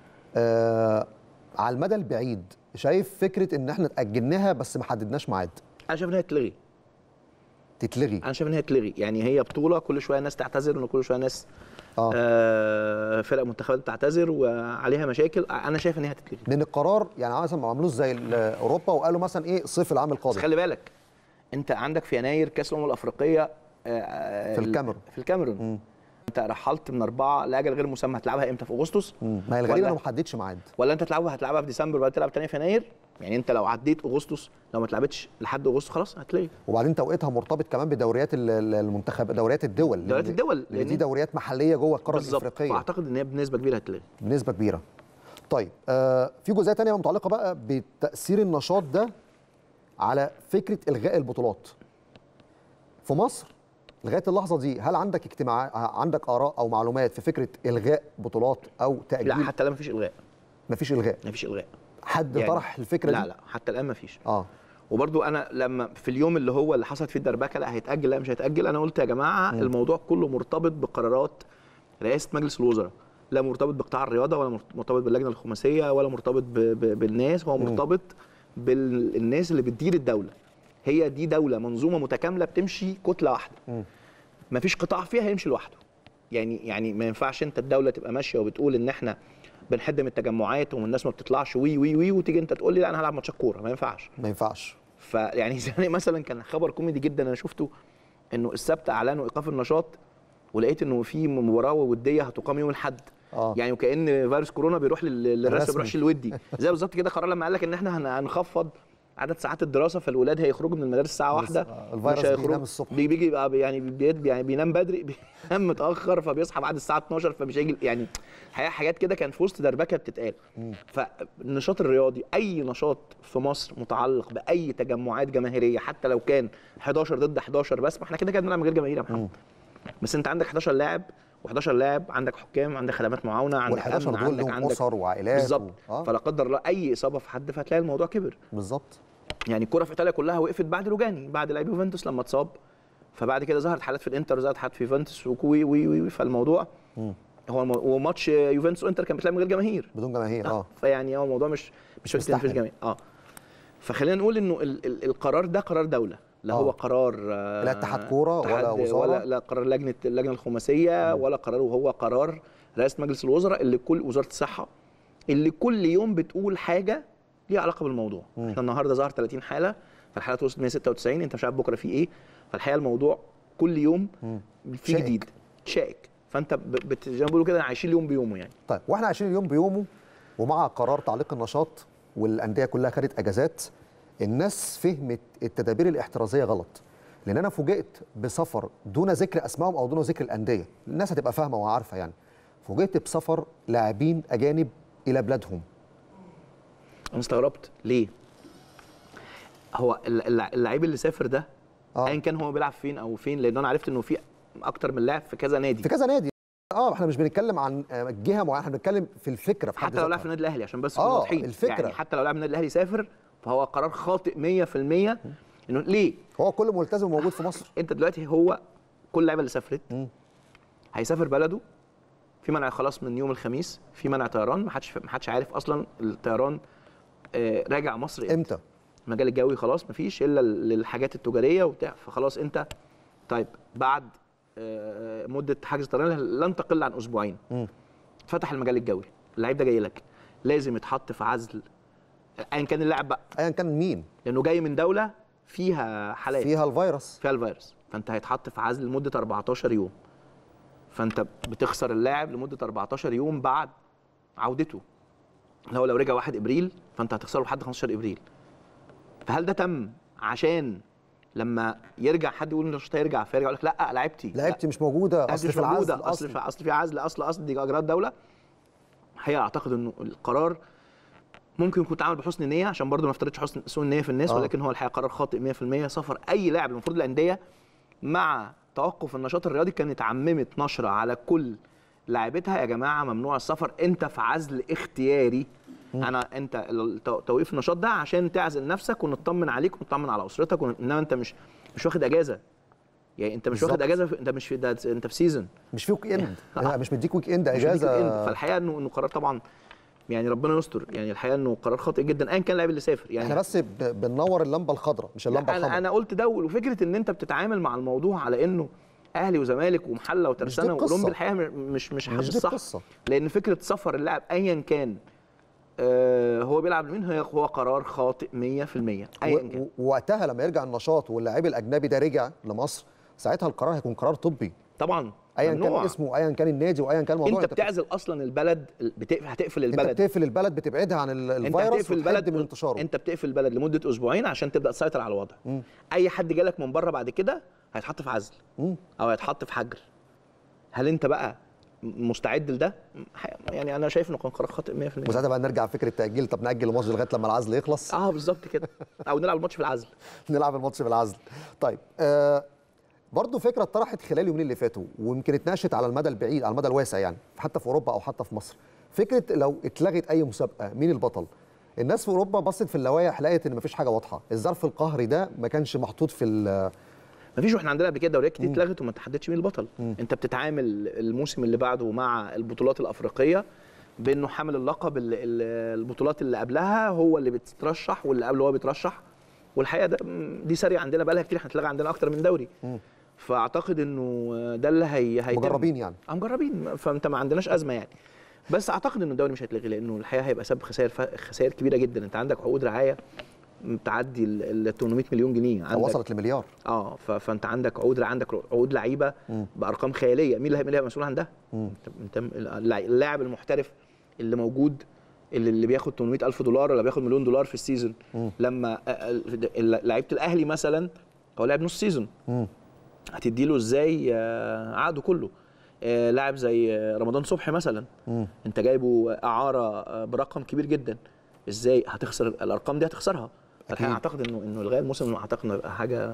آه على المدى البعيد شايف فكره ان احنا تاجلناها بس ما حددناش ميعاد انا شايف انها تتلغي تتلغي انا شايف انها تتلغي يعني هي بطوله كل شويه ناس تعتذر وكل شويه ناس اه آه فرق منتخبات تعتذر وعليها مشاكل انا شايف ان هي هتتلغي لان القرار يعني مثلا ما عملوش زي ال- اوروبا وقالوا مثلا ايه صيف العام بس القادم خلي بالك انت عندك في يناير كاس الامم الافريقيه آه، في ال- الكاميرون. في الكاميرون انت رحلت من اربعه لاجل غير مسمى هتلعبها امتى في اغسطس مم. ما هي الغريب ولا- انه ما حددش ميعاد ولا انت تلعبها هتلعبها في ديسمبر وبعد تلعب تاني في يناير يعني انت لو عديت اغسطس لو ما اتلعبتش لحد اغسطس خلاص هتلغي وبعدين توقيتها مرتبط كمان بدوريات ال- ال- المنتخب دوريات الدول دوريات لأن- الدول، لان دي لأن- دوريات محليه جوه القاره بالظبط الافريقيه فاعتقد ان هي بنسبه كبيره هتلغي بنسبه كبيره طيب آه في جزئيه تانية متعلقه بقى بتاثير النشاط ده على فكره الغاء البطولات في مصر لغايه اللحظه دي هل عندك اجتماع عندك اراء او معلومات في فكره الغاء بطولات او تاجيل لا حتى الان مفيش الغاء مفيش الغاء مفيش الغاء حد يعني طرح الفكره لا دي لا حتى الان مفيش اه وبرضو انا لما في اليوم اللي هو اللي حصلت فيه الدربكه لا هيتاجل لا مش هيتاجل انا قلت يا جماعه م. الموضوع كله مرتبط بقرارات رئاسه مجلس الوزراء لا مرتبط بقطاع الرياضه ولا مرتبط باللجنه الخماسيه ولا مرتبط ب ب بالناس هو مرتبط بالناس اللي بتدير الدوله هي دي دوله منظومه متكامله بتمشي كتله واحده ما فيش قطاع فيها هيمشي لوحده يعني يعني ما ينفعش انت الدوله تبقى ماشيه وبتقول ان احنا بنحد من التجمعات والناس ما بتطلعش وي وي وي وتيجي انت تقول لي لا انا هلعب ماتشات كوره ما ينفعش ما ينفعش فيعني زي مثلا كان خبر كوميدي جدا انا شفته انه السبت اعلنوا ايقاف النشاط ولقيت انه في مباراه وديه هتقام يوم الاحد آه. يعني وكان فيروس كورونا بيروح لل- للرسم ما الرسمي. بيروحش للودي زي بالظبط كده قرار لما قال لك ان احنا هن- هنخفض عدد ساعات الدراسه فالولاد هيخرجوا من المدارس الساعه واحدة آه، الفيروس مش هيخرجوا. بينام الصبح. بي- بيجي يبقى يعني بي يعني بينام بدري بينام متاخر فبيصحى بعد الساعه 12 فمش هيجي يعني الحقيقه حاجات كده كان في وسط دربكه بتتقال فالنشاط الرياضي اي نشاط في مصر متعلق باي تجمعات جماهيريه حتى لو كان 11 ضد 11 بس ما احنا كده كده بنلعب من غير جماهير يا محمد بس انت عندك 11 لاعب و11 لاعب عندك حكام عندك خدمات معاونه عندك وال11 امن دول عندك لهم عندك اسر وعائلات بالظبط و... آه. فلا قدر الله اي اصابه في حد فهتلاقي الموضوع كبر بالظبط يعني الكره في ايطاليا كلها وقفت بعد روجاني بعد لعيب يوفنتوس لما اتصاب فبعد كده ظهرت حالات في الانتر ظهرت حالات في يوفنتوس وكوي وي وي وي فالموضوع هو الم... وماتش يوفنتوس وانتر كان بيتلعب من غير جماهير بدون جماهير اه فيعني هو الموضوع مش مش فكره إن مفيش مستحمل. جماهير اه فخلينا نقول انه ال... ال... القرار ده قرار دوله لا آه. هو قرار آه، لا اتحاد كورة ولا اتحاد- وزارة. ولا لا قرار لجنه اللجنه الخماسيه ولا قرار وهو قرار رئاسه مجلس الوزراء اللي كل وزاره الصحه اللي كل يوم بتقول حاجه ليها علاقه بالموضوع احنا النهارده ظهر 30 حاله فالحالات وصلت 196 انت مش عارف بكره في ايه فالحقيقه الموضوع كل يوم في شائك. جديد شائك فانت ب- بت... زي ما بيقولوا كده عايشين اليوم بيومه يعني طيب واحنا عايشين اليوم بيومه ومع قرار تعليق النشاط والانديه كلها خدت اجازات الناس فهمت التدابير الاحترازيه غلط لان انا فوجئت بسفر دون ذكر اسمائهم او دون ذكر الانديه الناس هتبقى فاهمه وعارفه يعني فوجئت بسفر لاعبين اجانب الى بلادهم انا استغربت ليه هو الل- الل- اللعيب اللي سافر ده آه. ايا كان هو بيلعب فين او فين لان انا عرفت انه في اكتر من لاعب في كذا نادي في كذا نادي اه احنا مش بنتكلم عن آه، جهه معينه احنا بنتكلم في الفكره في حد حتى لو لعب ذاتها. في النادي الاهلي عشان بس آه، نكون واضحين الفكرة. يعني حتى لو لعب النادي الاهلي سافر فهو قرار خاطئ 100% انه ليه هو كل ملتزم موجود في مصر انت دلوقتي هو كل اللعيبه اللي سافرت هيسافر بلده في منع خلاص من يوم الخميس في منع طيران ما حدش ما حدش عارف اصلا الطيران آه، راجع مصر امتى امتى المجال الجوي خلاص مفيش الا للحاجات التجاريه وبتاع فخلاص انت طيب بعد آه، مده حجز الطيران لن تقل عن اسبوعين مم. فتح المجال الجوي اللعيب ده جاي لك لازم يتحط في عزل ايا كان اللاعب بقى ايا كان مين لانه جاي من دوله فيها حالات فيها الفيروس فيها الفيروس فانت هيتحط في عزل لمده 14 يوم فانت بتخسر اللاعب لمده 14 يوم بعد عودته اللي هو لو رجع 1 ابريل فانت هتخسره لحد 15 ابريل فهل ده تم عشان لما يرجع حد يقول النشاط هيرجع فيرجع يقول لك لا لعبتي لعبتي مش موجوده لعبتي اصل مش في العزل موجوده اصل اصل في اصل في عزل اصل اصل دي اجراءات دوله هي اعتقد انه القرار ممكن يكون اتعمل بحسن نيه عشان برضه ما نفترضش حسن سوء النيه في الناس آه. ولكن هو الحقيقه قرار خاطئ 100% سفر اي لاعب المفروض الانديه مع توقف النشاط الرياضي كانت عممت نشره على كل لاعبتها يا جماعه ممنوع السفر انت في عزل اختياري انا انت التو- توقيف النشاط ده عشان تعزل نفسك ونطمن عليك ونطمن على اسرتك ون- انما انت مش مش واخد اجازه يعني انت مش واخد بالظبط. اجازه في- انت مش في ده انت في سيزون مش في ويك اند لا، مش مديك ويك اند مش هديك اجازه الإند. فالحقيقه انه انه قرار طبعا يعني ربنا يستر يعني الحقيقه انه قرار خاطئ جدا ايا كان اللاعب اللي سافر يعني احنا بس ب- بننور اللمبه الخضراء مش اللمبه لا، انا الحمراء انا قلت ده وفكره ان انت بتتعامل مع الموضوع على انه اهلي وزمالك ومحله وترسانه القصة. واولمبي الحقيقه م- مش مش مش دي الصح القصة. لان فكره سفر اللاعب ايا كان آه هو بيلعب لمين هي هو قرار خاطئ 100% ايا كان و- ووقتها لما يرجع النشاط واللاعب الاجنبي ده رجع لمصر ساعتها القرار هيكون قرار طبي طبعا ايا كان ممنوع. اسمه ايا كان النادي وايا كان الموضوع انت بتعزل اصلا البلد بتقفل هتقفل انت البلد بتقفل البلد بتبعدها عن ال- انت الفيروس هتقفل وتحد البلد من انتشاره انت بتقفل البلد لمده اسبوعين عشان تبدا تسيطر على الوضع اي حد جالك من بره بعد كده هيتحط في عزل مم. او هيتحط في حجر هل انت بقى مستعد لده ح- يعني انا شايف انه كان قرار خاطئ 100% وساعتها بقى نرجع فكره تاجيل طب ناجل الماتش لغايه لما العزل يخلص اه بالظبط كده او نلعب الماتش في العزل نلعب الماتش بالعزل طيب آه برضه فكره اتطرحت خلال اليومين اللي فاتوا ويمكن اتناقشت على المدى البعيد على المدى الواسع يعني حتى في اوروبا او حتى في مصر فكره لو اتلغت اي مسابقه مين البطل الناس في اوروبا بصت في اللوائح لقيت ان مفيش حاجه واضحه الظرف القهري ده ما كانش محطوط في ال- مفيش واحنا عندنا قبل كده دوريات كتير اتلغت وما تحددش مين البطل انت بتتعامل الموسم اللي بعده مع البطولات الافريقيه بانه حامل اللقب ال- ال- البطولات اللي قبلها هو اللي بتترشح واللي قبله هو بيترشح والحقيقه ده دي ساريه عندنا بقى لها كتير احنا اتلغى عندنا اكتر من دوري فاعتقد انه ده اللي هي هيتم مجربين يعني. اه مجربين فانت ما عندناش ازمه يعني بس اعتقد ان الدوري مش هيتلغي لانه الحقيقه هيبقى سبب خسائر ف- خسائر كبيره جدا انت عندك عقود رعايه تعدي ال 800 مليون جنيه عندك وصلت لمليار اه ف- فانت عندك عقود عندك عقود لعيبه بارقام خياليه مين اللي هي- مين اللي هيبقى مسؤول عن ده؟ انت انت اللع- اللاعب المحترف اللي موجود اللي اللي بياخد 800 الف دولار ولا بياخد مليون دولار في السيزون لما آه، ال- ال- لعيبه الاهلي مثلا هو لاعب نص سيزون هتدي له ازاي آه، عقده كله آه، لاعب زي آه، رمضان صبحي مثلا انت جايبه اعاره آه، برقم كبير جدا ازاي هتخسر الارقام دي هتخسرها الحقيقه اعتقد انه انه الغاء الموسم اعتقد انه هيبقى حاجه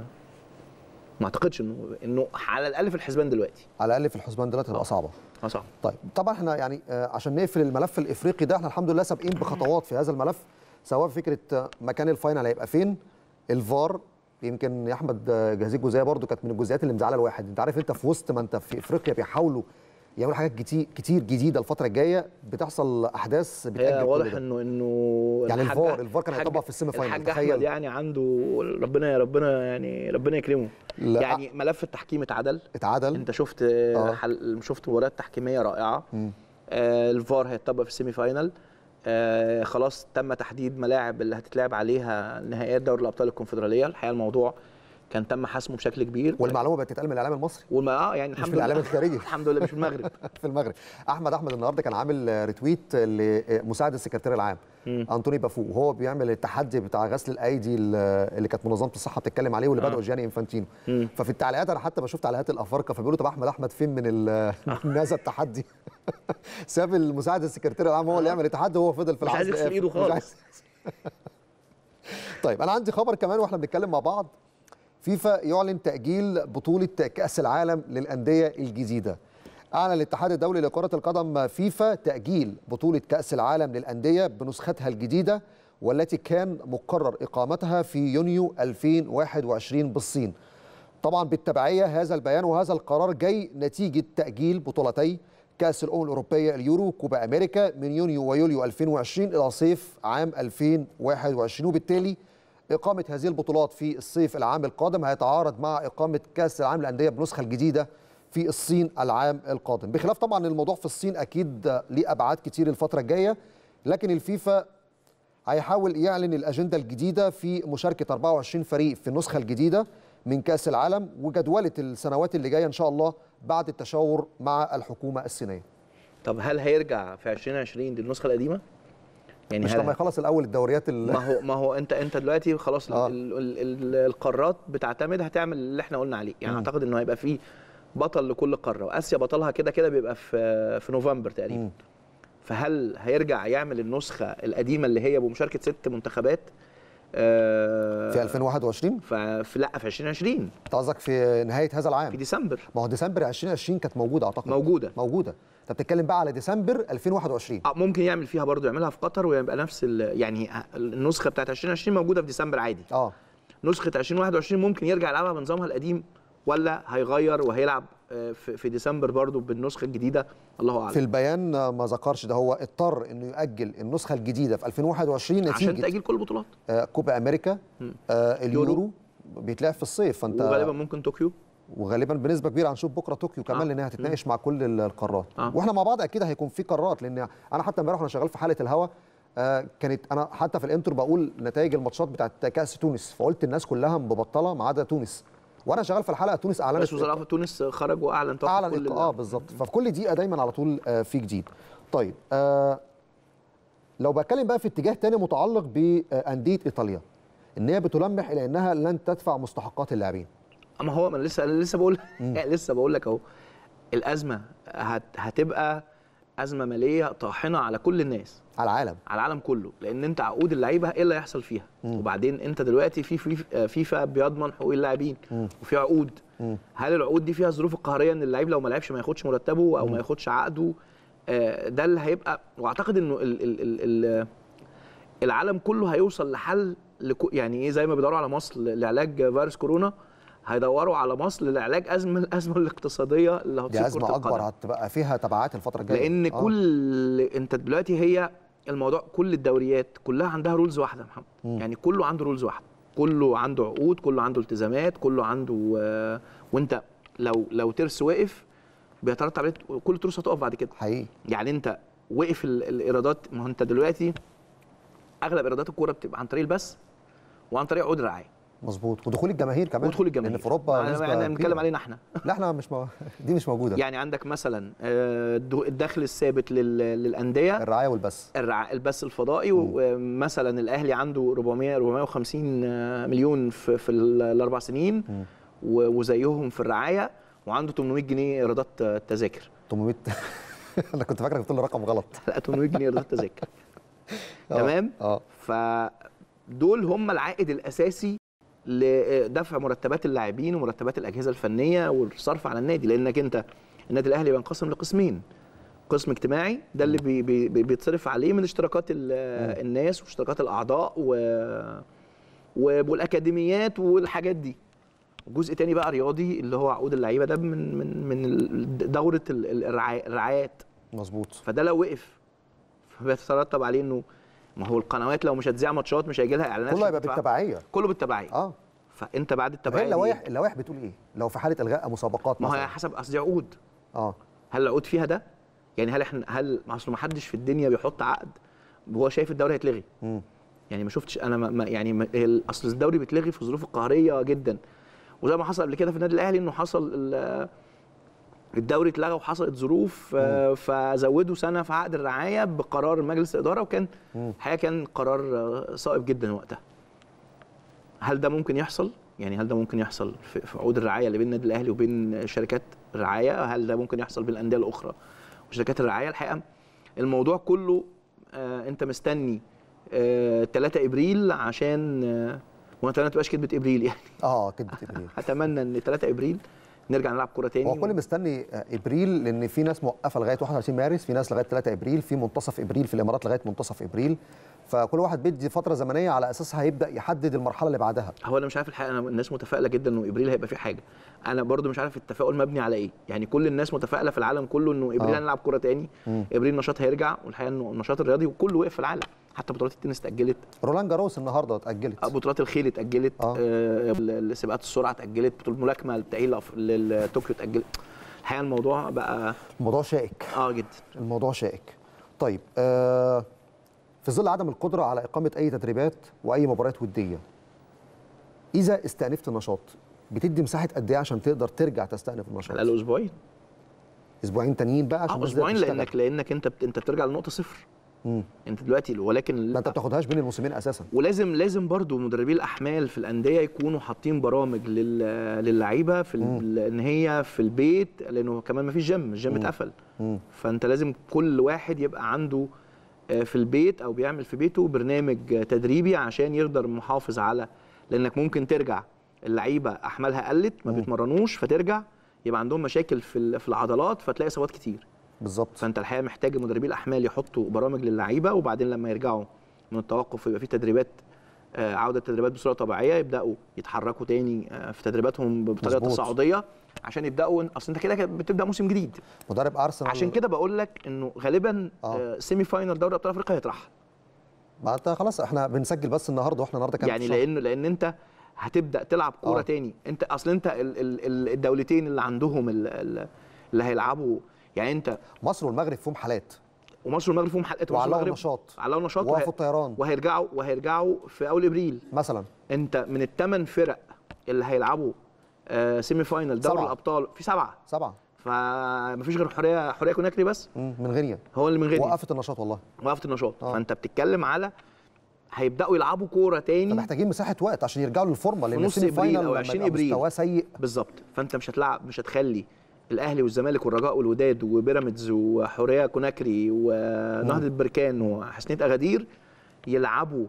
ما اعتقدش انه انه على الاقل في الحسبان دلوقتي على الاقل في الحسبان دلوقتي هتبقى صعبه اه صعب طيب طبعا احنا يعني آه، عشان نقفل الملف الافريقي ده احنا الحمد لله سابقين بخطوات في هذا الملف سواء فكره آه، مكان الفاينل هيبقى فين الفار يمكن يا احمد آه، جهازي الجزئيه برضو كانت من الجزئيات اللي مزعله الواحد انت عارف انت في وسط ما انت في افريقيا بيحاولوا يعملوا حاجات كتير كتير جديده الفتره الجايه بتحصل احداث بتاجل هي كل واضح ده. انه انه يعني الحاج- الفار- الفار كان الحاج- هيطبق في السيمي فاينل، الحاج تخيل. احمد يعني عنده ربنا يا ربنا يعني ربنا يكرمه لا. يعني ملف التحكيم اتعدل اتعدل انت شفت آه. حل شفت مباريات تحكيميه رائعه آه الفار هيتطبق في السيمي فاينل آه خلاص تم تحديد ملاعب اللي هتتلعب عليها نهائيات دوري الابطال الكونفدراليه الحقيقه الموضوع كان تم حسمه بشكل كبير والمعلومه بقت تتقال من الاعلام المصري والما اه يعني الحمد من الإعلام لله الخارجي. الحمد لله مش في المغرب في المغرب احمد احمد النهارده كان عامل آه، ريتويت لمساعد السكرتير العام انطوني بافو وهو بيعمل التحدي بتاع غسل الايدي ال- اللي كانت منظمه الصحه بتتكلم عليه واللي بدأه جياني انفانتينو ففي التعليقات انا حتى بشوف تعليقات الافارقه فبيقولوا طب احمد احمد فين من ال- من هذا التحدي ساب المساعد السكرتير العام هو اللي يعمل التحدي وهو فضل في مش عايز العزل يغسل قافل. إيده مش خالص. عايز- طيب انا عندي خبر كمان واحنا بنتكلم مع بعض فيفا يعلن تاجيل بطوله كاس العالم للانديه الجديده اعلن الاتحاد الدولي لكره القدم فيفا تاجيل بطوله كاس العالم للانديه بنسختها الجديده والتي كان مقرر اقامتها في يونيو 2021 بالصين طبعا بالتبعيه هذا البيان وهذا القرار جاي نتيجه تاجيل بطولتي كاس الامم الاوروبيه اليورو كوبا امريكا من يونيو ويوليو 2020 الى صيف عام 2021 وبالتالي اقامه هذه البطولات في الصيف العام القادم هيتعارض مع اقامه كاس العالم للانديه بنسخه الجديده في الصين العام القادم بخلاف طبعا الموضوع في الصين اكيد ليه ابعاد كتير الفتره الجايه لكن الفيفا هيحاول يعلن الاجنده الجديده في مشاركه 24 فريق في النسخه الجديده من كاس العالم وجدوله السنوات اللي جايه ان شاء الله بعد التشاور مع الحكومه الصينيه طب هل هيرجع في 2020 للنسخه القديمه؟ يعني مش هل لما يخلص الاول الدوريات ال- ما هو ما هو انت انت دلوقتي خلاص آه. ال ال ال القارات بتعتمد هتعمل اللي احنا قلنا عليه يعني مم. اعتقد انه هيبقى فيه بطل لكل قاره واسيا بطلها كده كده بيبقى في في نوفمبر تقريبا مم. فهل هيرجع يعمل النسخه القديمه اللي هي بمشاركه ست منتخبات آه، في 2021 ففي لا في 2020 انت قصدك في نهايه هذا في العام ديسمبر ما هو ديسمبر 2020 كانت موجوده اعتقد موجوده موجوده انت بتتكلم بقى على ديسمبر 2021 آه، ممكن يعمل فيها برضه يعملها في قطر ويبقى نفس ال- يعني النسخه بتاعت 2020 موجوده في ديسمبر عادي اه نسخه 2021 ممكن يرجع يلعبها بنظامها القديم ولا هيغير وهيلعب آه، في في ديسمبر برضو بالنسخه الجديده الله في اعلم البيان آه، ما ذكرش ده هو اضطر انه يؤجل النسخه الجديده في 2021 عشان نتيجه تاجيل كل البطولات آه، كوبا امريكا مم. آه، اليورو يورو. بيتلعب في الصيف فانت وغالبا ممكن طوكيو وغالبا بنسبه كبيره هنشوف بكره طوكيو كمان آه. لانها هتتناقش مع كل ال- القارات آه. واحنا مع بعض اكيد هيكون في قارات لان انا حتى امبارح وانا شغال في حاله الهوا آه، كانت انا حتى في الانترو بقول نتائج الماتشات بتاعت كاس تونس فقلت الناس كلها مبطله ما عدا تونس وانا شغال في الحلقه تونس اعلنت رئيس وزراء في تونس خرج واعلن توقف اعلن كل إق- ال- اه بالظبط ففي كل دقيقه دايما على طول آه، في جديد طيب آه لو بتكلم بقى في اتجاه تاني متعلق بانديه ايطاليا ان هي بتلمح الى انها لن تدفع مستحقات اللاعبين اما هو ما انا لسه أنا لسه بقول يعني لسه بقول لك اهو الازمه هت هتبقى ازمه ماليه طاحنه على كل الناس على العالم على العالم كله لان انت عقود اللعيبه ايه اللي هيحصل فيها وبعدين انت دلوقتي في في فيفا بيضمن حقوق اللاعبين وفي عقود هل العقود دي فيها الظروف القهريه ان اللعيب لو ما لعبش ما ياخدش مرتبه او ما ياخدش عقده آه، ده اللي هيبقى واعتقد انه ال ال ال ال العالم كله هيوصل لحل لكو يعني ايه زي ما بيدوروا على مصل لعلاج فيروس كورونا هيدوروا على مصل لعلاج ازمه الازمه الاقتصاديه اللي دي هتصيب كره ازمه اكبر القدم هتبقى فيها تبعات الفتره الجايه لان آه. كل انت دلوقتي هي الموضوع كل الدوريات كلها عندها رولز واحده يا محمد يعني كله عنده رولز واحده كله عنده عقود كله عنده التزامات كله عنده آه، وانت لو لو ترس واقف بيترتب عليه كل تروس هتقف بعد كده حقيقي يعني انت وقف ال- الايرادات ما هو انت دلوقتي اغلب ايرادات الكوره بتبقى عن طريق البث وعن طريق عقود الرعايه مظبوط ودخول الجماهير كمان ودخول الجماهير لان في اوروبا يعني نسبة احنا بنتكلم كبيرة. علينا احنا لا احنا مش مو... دي مش موجوده يعني عندك مثلا آه، الدو- الدخل الثابت لل- للانديه الرعايه والبث الرع... البث الفضائي ومثلا الاهلي عنده 400 450 مليون في, في ال- الاربع سنين و- وزيهم في الرعايه وعنده 800 جنيه ايرادات التذاكر 800 انا كنت فاكرك بتقول لي رقم غلط لا 800 جنيه ايرادات التذاكر آه، تمام اه فدول هم العائد الاساسي لدفع مرتبات اللاعبين ومرتبات الاجهزه الفنيه والصرف على النادي لانك انت النادي الاهلي بينقسم لقسمين قسم اجتماعي ده اللي بي بي بي- بيتصرف عليه من اشتراكات ال- الناس واشتراكات الاعضاء و و- والاكاديميات والحاجات دي جزء تاني بقى رياضي اللي هو عقود اللعيبه ده من من من ال- دوره ال- ال- الرعاية- الرعايات مظبوط فده لو وقف فبيترتب عليه انه ما هو القنوات لو مش هتذيع ماتشات مش هيجي لها اعلانات كله مش هيبقى هتدفع. بالتبعيه كله بالتبعيه اه فانت بعد طب هي التبعيه دي اللوائح اللوائح بتقول ايه لو في حاله الغاء مسابقات ما هو مثلا حسب اصل دي عقود اه هل العقود فيها ده يعني هل احنا هل ما اصل ما حدش في الدنيا بيحط عقد وهو شايف الدوري هيتلغي مم. يعني ما شفتش انا ما ما- يعني ما ال- اصل الدوري بيتلغي في ظروف قهريه جدا وزي ما حصل قبل كده في النادي الاهلي انه حصل ال- الدوري اتلغى وحصلت ظروف آه، فزودوا سنه في عقد الرعايه بقرار مجلس الاداره وكان الحقيقه كان قرار آه، صائب جدا وقتها هل ده ممكن يحصل يعني هل ده ممكن يحصل في في عقود الرعايه اللي بين النادي الاهلي وبين شركات الرعايه هل ده ممكن يحصل بين الانديه الاخرى وشركات الرعايه الحقيقه الموضوع كله آه، انت مستني آه 3 ابريل عشان آه ونتمنى ما تبقاش كدبه ابريل يعني اه كدبه ابريل اتمنى ان 3 ابريل نرجع نلعب كوره تاني هو كل مستني آه، ابريل لان في ناس موقفه لغايه 21 مارس في ناس لغايه 3 ابريل في منتصف ابريل في الامارات لغايه منتصف ابريل فكل واحد بيدي فتره زمنيه على اساسها هيبدا يحدد المرحله اللي بعدها هو انا مش عارف الحقيقه انا الناس متفائله جدا انه ابريل هيبقى فيه حاجه انا برضو مش عارف التفاؤل مبني على ايه يعني كل الناس متفائله في العالم كله انه ابريل آه. هنلعب كوره تاني ابريل النشاط هيرجع والحقيقه انه النشاط الرياضي وكله وقف في العالم حتى بطولات التنس اتاجلت رولان جاروس النهارده اتاجلت آه، بطولات الخيل اتاجلت آه. آه. سباقات السرعه اتاجلت بطوله الملاكمه التاهيل لأف- لطوكيو اتاجلت الحقيقه الموضوع بقى الموضوع شائك اه جدا الموضوع شائك طيب آه في ظل عدم القدره على اقامه اي تدريبات واي مباريات وديه اذا استأنفت النشاط بتدي مساحه قد ايه عشان تقدر ترجع تستأنف النشاط على الاقل اسبوعين اسبوعين تانيين بقى عشان اه الناس تقدر اسبوعين تشتغل. لانك لانك انت بت- انت بترجع لنقطه صفر مم. انت دلوقتي ولكن ما انت بتاخدهاش بين الموسمين اساسا ولازم لازم برضو مدربي الاحمال في الانديه يكونوا حاطين برامج لل- للعيبه في ال- ان هي في البيت لانه كمان ما فيش جيم الجيم اتقفل مم. فانت لازم كل واحد يبقى عنده آه، في البيت او بيعمل في بيته برنامج آه، تدريبي عشان يقدر محافظ على لانك ممكن ترجع اللعيبه احمالها قلت ما بيتمرنوش فترجع يبقى عندهم مشاكل في ال- في العضلات فتلاقي اصابات كتير بالظبط فانت الحقيقه محتاج مدربي الاحمال يحطوا برامج للعيبه وبعدين لما يرجعوا من التوقف يبقى في تدريبات آه، عوده تدريبات بصوره طبيعيه يبداوا يتحركوا تاني آه، في تدريباتهم بطريقه مظبوط. تصاعديه عشان يبداوا اصل انت كده كده بتبدا موسم جديد مدرب ارسنال عشان كده بقول لك انه غالبا آه. آه. سيمي فاينل دوري ابطال افريقيا هيطرح ما انت خلاص احنا بنسجل بس النهارده واحنا النهارده كام يعني لان لان انت هتبدا تلعب كوره آه. آه. تاني انت اصل انت ال- ال- ال- الدولتين اللي عندهم ال- ال- اللي هيلعبوا يعني انت مصر والمغرب فيهم حالات ومصر والمغرب فيهم حلقات مصر وعلقوا والمغرب نشاط علقوا نشاط وقفوا وهي- الطيران وهيرجعوا وهيرجعوا في اول ابريل مثلا انت من الثمان فرق اللي هيلعبوا آه سيمي فاينل دوري سبعة. الابطال في سبعه سبعه فمفيش غير حوريه حوريه كوناكري بس مم. من غينيا هو اللي من غير وقفت النشاط والله وقفت النشاط آه. فانت بتتكلم على هيبداوا يلعبوا كوره تاني فمحتاجين مساحه وقت عشان يرجعوا للفورمه لان نص السيمي إبريل فاينل أو لما 20 يبقى إبريل. مستواه سيء بالظبط فانت مش هتلعب مش هتخلي الاهلي والزمالك والرجاء والوداد وبيراميدز وحوريه كوناكري ونهضه بركان وحسنيه اغادير يلعبوا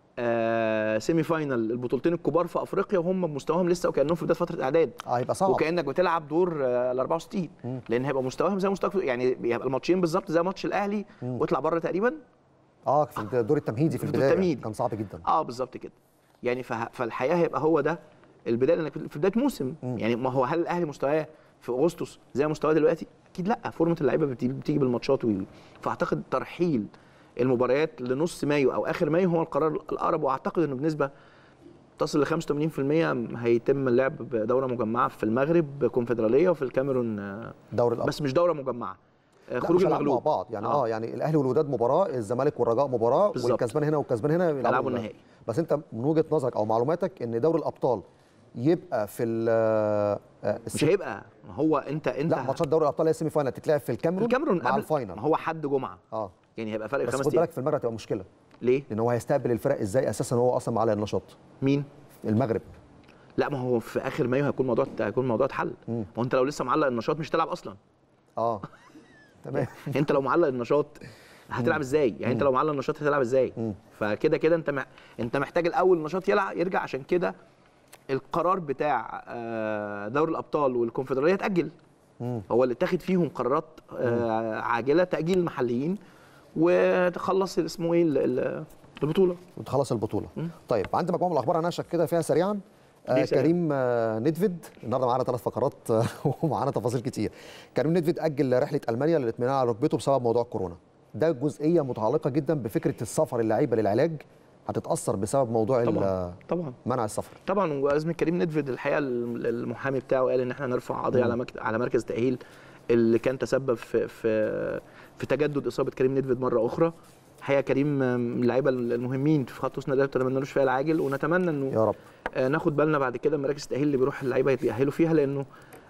آه سيمي فاينل البطولتين الكبار في افريقيا وهم بمستواهم لسه وكانهم في بدايه فتره اعداد اه هيبقى صعب وكانك بتلعب دور آه، ال 64 لان هيبقى مستواهم زي مستواك يعني يبقى الماتشين بالظبط زي ماتش الاهلي واطلع بره تقريبا اه في الدور التمهيدي في في الدور البدايه التمهيدي. كان صعب جدا اه بالظبط كده يعني فه... فالحقيقه هيبقى هو ده البدايه لانك في بدايه موسم يعني ما هو هل الاهلي مستواه في اغسطس زي مستواه دلوقتي اكيد لا فورمه اللعيبه بتيجي, بتيجي بالماتشات وي... فاعتقد ترحيل المباريات لنص مايو او اخر مايو هو القرار الاقرب واعتقد انه بنسبه تصل ل 85% هيتم اللعب بدوره مجمعه في المغرب كونفدراليه وفي الكاميرون آه، دوري الابطال بس مش دوره مجمعه آه، لا، خروج مش هيلعبوا مع المغلوب بعض يعني اه, آه. يعني الاهلي والوداد مباراه الزمالك والرجاء مباراه بالظبط. والكسبان هنا والكسبان هنا يلعبوا ال- النهائي. بس انت من وجهه نظرك او معلوماتك ان دوري الابطال يبقى في ال آه، مش السي- هيبقى ما هو انت انت لا ماتشات دوري الابطال هي السيمي فاينل تتلعب في الكاميرون الكاميرون مع قبل الفاينل ما هو حد جمعه اه يعني هيبقى فرق بس خمس خد ايام بالك في المغرب هتبقى مشكله ليه؟ لان هو هيستقبل الفرق ازاي اساسا هو اصلا معلق النشاط مين؟ المغرب لا ما هو في اخر مايو هيكون موضوع هيكون موضوع اتحل ما هو انت لو لسه معلق النشاط مش هتلعب اصلا اه تمام انت لو معلق النشاط هتلعب ازاي؟ يعني انت لو معلق النشاط هتلعب ازاي؟ فكده كده انت مح... انت محتاج الاول النشاط يلعب يرجع عشان كده القرار بتاع آه، دوري الابطال والكونفدراليه اتاجل هو اللي اتاخد فيهم قرارات آه، عاجله تاجيل المحليين وتخلص اسمه ايه ال- ال- البطوله وتخلص البطوله طيب عندي مجموعه من الاخبار هنشك كده فيها سريعا آه ليه سريع؟ كريم آه ندفيد النهارده معانا ثلاث فقرات آه، ومعانا تفاصيل كتير كريم ندفيد اجل رحله المانيا للاطمئنان على ركبته بسبب موضوع الكورونا ده جزئيه متعلقه جدا بفكره السفر اللعيبه للعلاج هتتاثر بسبب موضوع ال- طبعا طبعا منع السفر طبعا وازمه كريم ندفد الحقيقه المحامي بتاعه قال ان احنا نرفع قضيه على مك... على مركز تاهيل اللي كان تسبب في في في تجدد اصابه كريم ندفد مره اخرى الحقيقه كريم من اللعيبه المهمين في خط وسط النادي نتمنى له الشفاء العاجل ونتمنى انه يا رب آه، ناخد بالنا بعد كده من مراكز التاهيل اللي بيروح اللعيبه يتاهلوا فيها لانه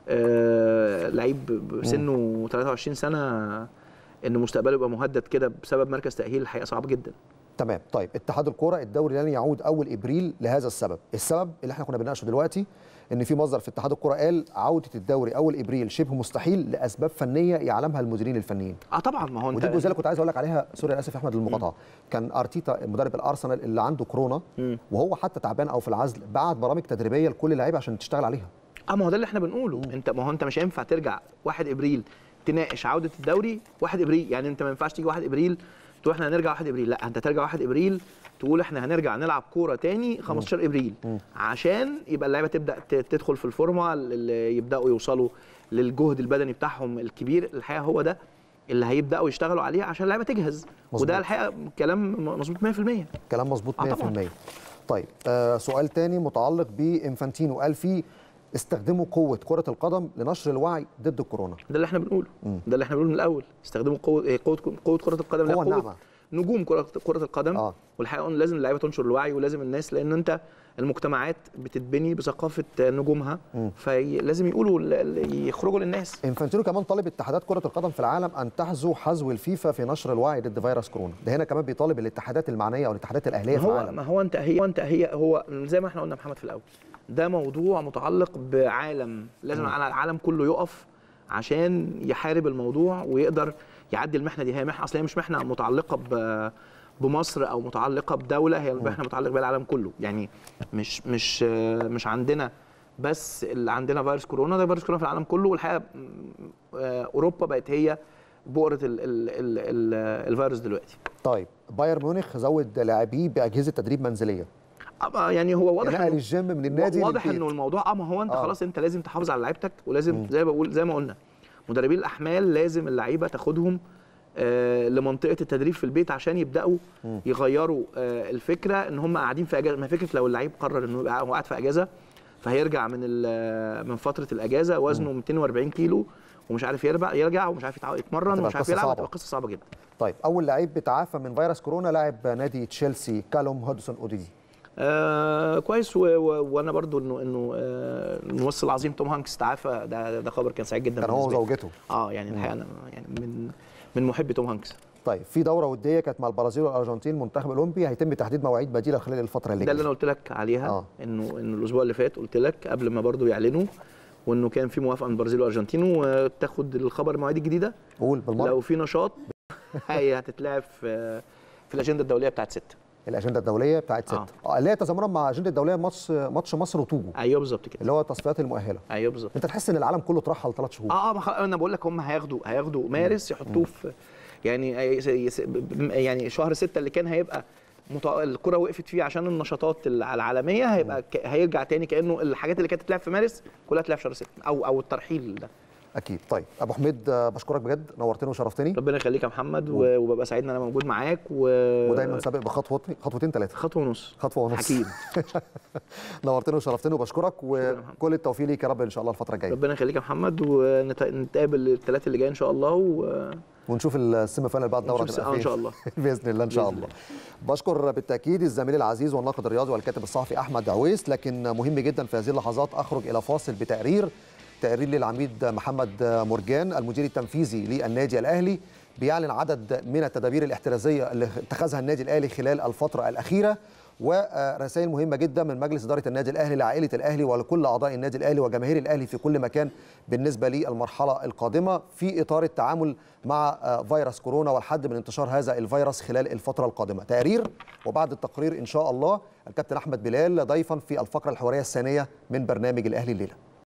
آه، لعيب بسنه 23 سنه انه مستقبله يبقى مهدد كده بسبب مركز تاهيل الحقيقه صعب جدا تمام طيب اتحاد الكوره الدوري لن يعود اول ابريل لهذا السبب السبب اللي احنا كنا بنناقشه دلوقتي ان في مصدر في اتحاد الكره قال عوده الدوري اول ابريل شبه مستحيل لاسباب فنيه يعلمها المديرين الفنيين اه طبعا ما هو انت ودي الجزئيه اللي كنت عايز اقول لك عليها سوري اسف يا احمد للمقاطعه كان ارتيتا مدرب الارسنال اللي عنده كورونا وهو حتى تعبان او في العزل بعت برامج تدريبيه لكل اللعيبه عشان تشتغل عليها اه ما هو ده اللي احنا بنقوله انت ما هو انت مش هينفع ترجع 1 ابريل تناقش عوده الدوري 1 ابريل يعني انت ما ينفعش تيجي 1 ابريل تقول احنا هنرجع 1 ابريل لا انت ترجع 1 ابريل تقول احنا هنرجع نلعب كوره تاني 15 ابريل عشان يبقى اللعيبه تبدا ت- تدخل في الفورمه اللي يبداوا يوصلوا للجهد البدني بتاعهم الكبير الحقيقه هو ده اللي هيبداوا يشتغلوا عليه عشان اللعيبه تجهز مظبوط. وده الحقيقه كلام مظبوط 100% كلام مظبوط 100% آه طبعاً. طيب آه سؤال تاني متعلق بانفانتينو قال فيه استخدموا قوه كره القدم لنشر الوعي ضد الكورونا ده اللي احنا بنقوله ده اللي احنا بنقوله من الاول استخدموا قوه إيه، قوه قوه كره القدم لا، قوة قوة الناعمة. نجوم كره كره القدم آه. والحقيقه إن لازم اللعيبه تنشر الوعي ولازم الناس لان انت المجتمعات بتتبني بثقافه نجومها فلازم يقولوا ل- ل- يخرجوا للناس انفانتينو كمان طالب اتحادات كره القدم في العالم ان تحذو حذو الفيفا في نشر الوعي ضد فيروس كورونا ده هنا كمان بيطالب الاتحادات المعنيه او الاتحادات الاهليه ما في هو العالم ما هو انت هي هو انت هي هو زي ما احنا قلنا محمد في الاول ده موضوع متعلق بعالم لازم على العالم كله يقف عشان يحارب الموضوع ويقدر يعدي المحنه دي هي محنه اصل هي مش محنه متعلقه ب بمصر او متعلقه بدوله هي محنه متعلقه بالعالم كله يعني مش مش مش عندنا بس اللي عندنا فيروس كورونا ده فيروس كورونا في العالم كله والحقيقه م- آه، اوروبا بقت هي بؤره ال ال ال ال الفيروس دلوقتي طيب بايرن ميونخ زود لاعبيه باجهزه تدريب منزليه أما يعني هو واضح نقل إنه- الجيم من النادي واضح للبيت. انه الموضوع اه ما هو انت آه. آه. خلاص انت لازم تحافظ على لعيبتك ولازم زي ما بقول زي ما قلنا مدربين الاحمال لازم اللعيبه تاخدهم آه لمنطقه التدريب في البيت عشان يبداوا يغيروا آه الفكره ان هم قاعدين في اجازه ما فكره لو اللعيب قرر انه يبقى هو قاعد في اجازه فهيرجع من ال- من فتره الاجازه وزنه 240 كيلو ومش عارف يرجع يرجع ومش عارف يتع- يتمرن هتبقى ومش عارف قصة يلعب صعبة. هتبقى قصه صعبه جدا طيب اول لعيب بتعافى من فيروس كورونا لاعب نادي تشيلسي كالوم هودسون اوديجي آه كويس و... و... وانا برضو انه انه آه الممثل العظيم توم هانكس تعافى ده ده خبر كان سعيد جدا كان هو بالنسبة لي. وزوجته اه يعني الحقيقه انا يعني من من محبي توم هانكس طيب في دوره وديه كانت مع البرازيل والارجنتين المنتخب الاولمبي هيتم تحديد مواعيد بديله خلال الفتره اللي ده اللي جايه انا قلت لك عليها آه. آه. انه انه الاسبوع اللي فات قلت لك قبل ما برضو يعلنوا وانه كان في موافقه من البرازيل والارجنتين وتاخد الخبر المواعيد الجديده قول بالمره لو في نشاط هي هتتلعب في في الاجنده الدوليه بتاعت ستة الاجنده الدوليه بتاعت ست آه. اه اللي هي تزامنا مع الاجنده الدوليه ماتش ماتش مصر وتوجو ايوه بالظبط كده اللي هو التصفيات المؤهله ايوه بالظبط انت تحس ان العالم كله اترحل ثلاث شهور اه اه ما خ- انا بقول لك هم هياخدوا هياخدوا مارس يحطوه في يعني يس- يس- ب- يعني شهر ستة اللي كان هيبقى مت... الكره وقفت فيه عشان النشاطات الع- العالميه هيبقى ك... هيرجع تاني كانه الحاجات اللي كانت تتلعب في مارس كلها تتلعب في شهر ستة او او الترحيل ده اكيد طيب ابو حميد آه، بشكرك بجد نورتني وشرفتني ربنا يخليك يا محمد و... وببقى سعيد ان انا موجود معاك و... ودايما سابق بخطوه خطوتين ثلاثه خطوه ونص خطوه ونص حكيم نورتني وشرفتني وبشكرك وكل التوفيق ليك يا رب ان شاء الله الفتره الجايه ربنا يخليك يا محمد ونتقابل الثلاث اللي جاي ان شاء الله و... ونشوف السيمي فاينل بعد الدوره ونشوف- هتبقى آه، إن فين. شاء الله. باذن الله ان شاء بإذن الله بشكر بالتاكيد الزميل العزيز والناقد الرياضي والكاتب الصحفي احمد عويس لكن مهم جدا في هذه اللحظات اخرج الى فاصل بتقرير تقرير للعميد محمد مرجان المدير التنفيذي للنادي الاهلي بيعلن عدد من التدابير الاحترازيه اللي اتخذها النادي الاهلي خلال الفتره الاخيره ورسائل مهمه جدا من مجلس اداره النادي الاهلي لعائله الاهلي ولكل اعضاء النادي الاهلي وجماهير الاهلي في كل مكان بالنسبه للمرحله القادمه في اطار التعامل مع فيروس كورونا والحد من انتشار هذا الفيروس خلال الفتره القادمه تقرير وبعد التقرير ان شاء الله الكابتن احمد بلال ضيفا في الفقره الحواريه الثانيه من برنامج الاهلي الليله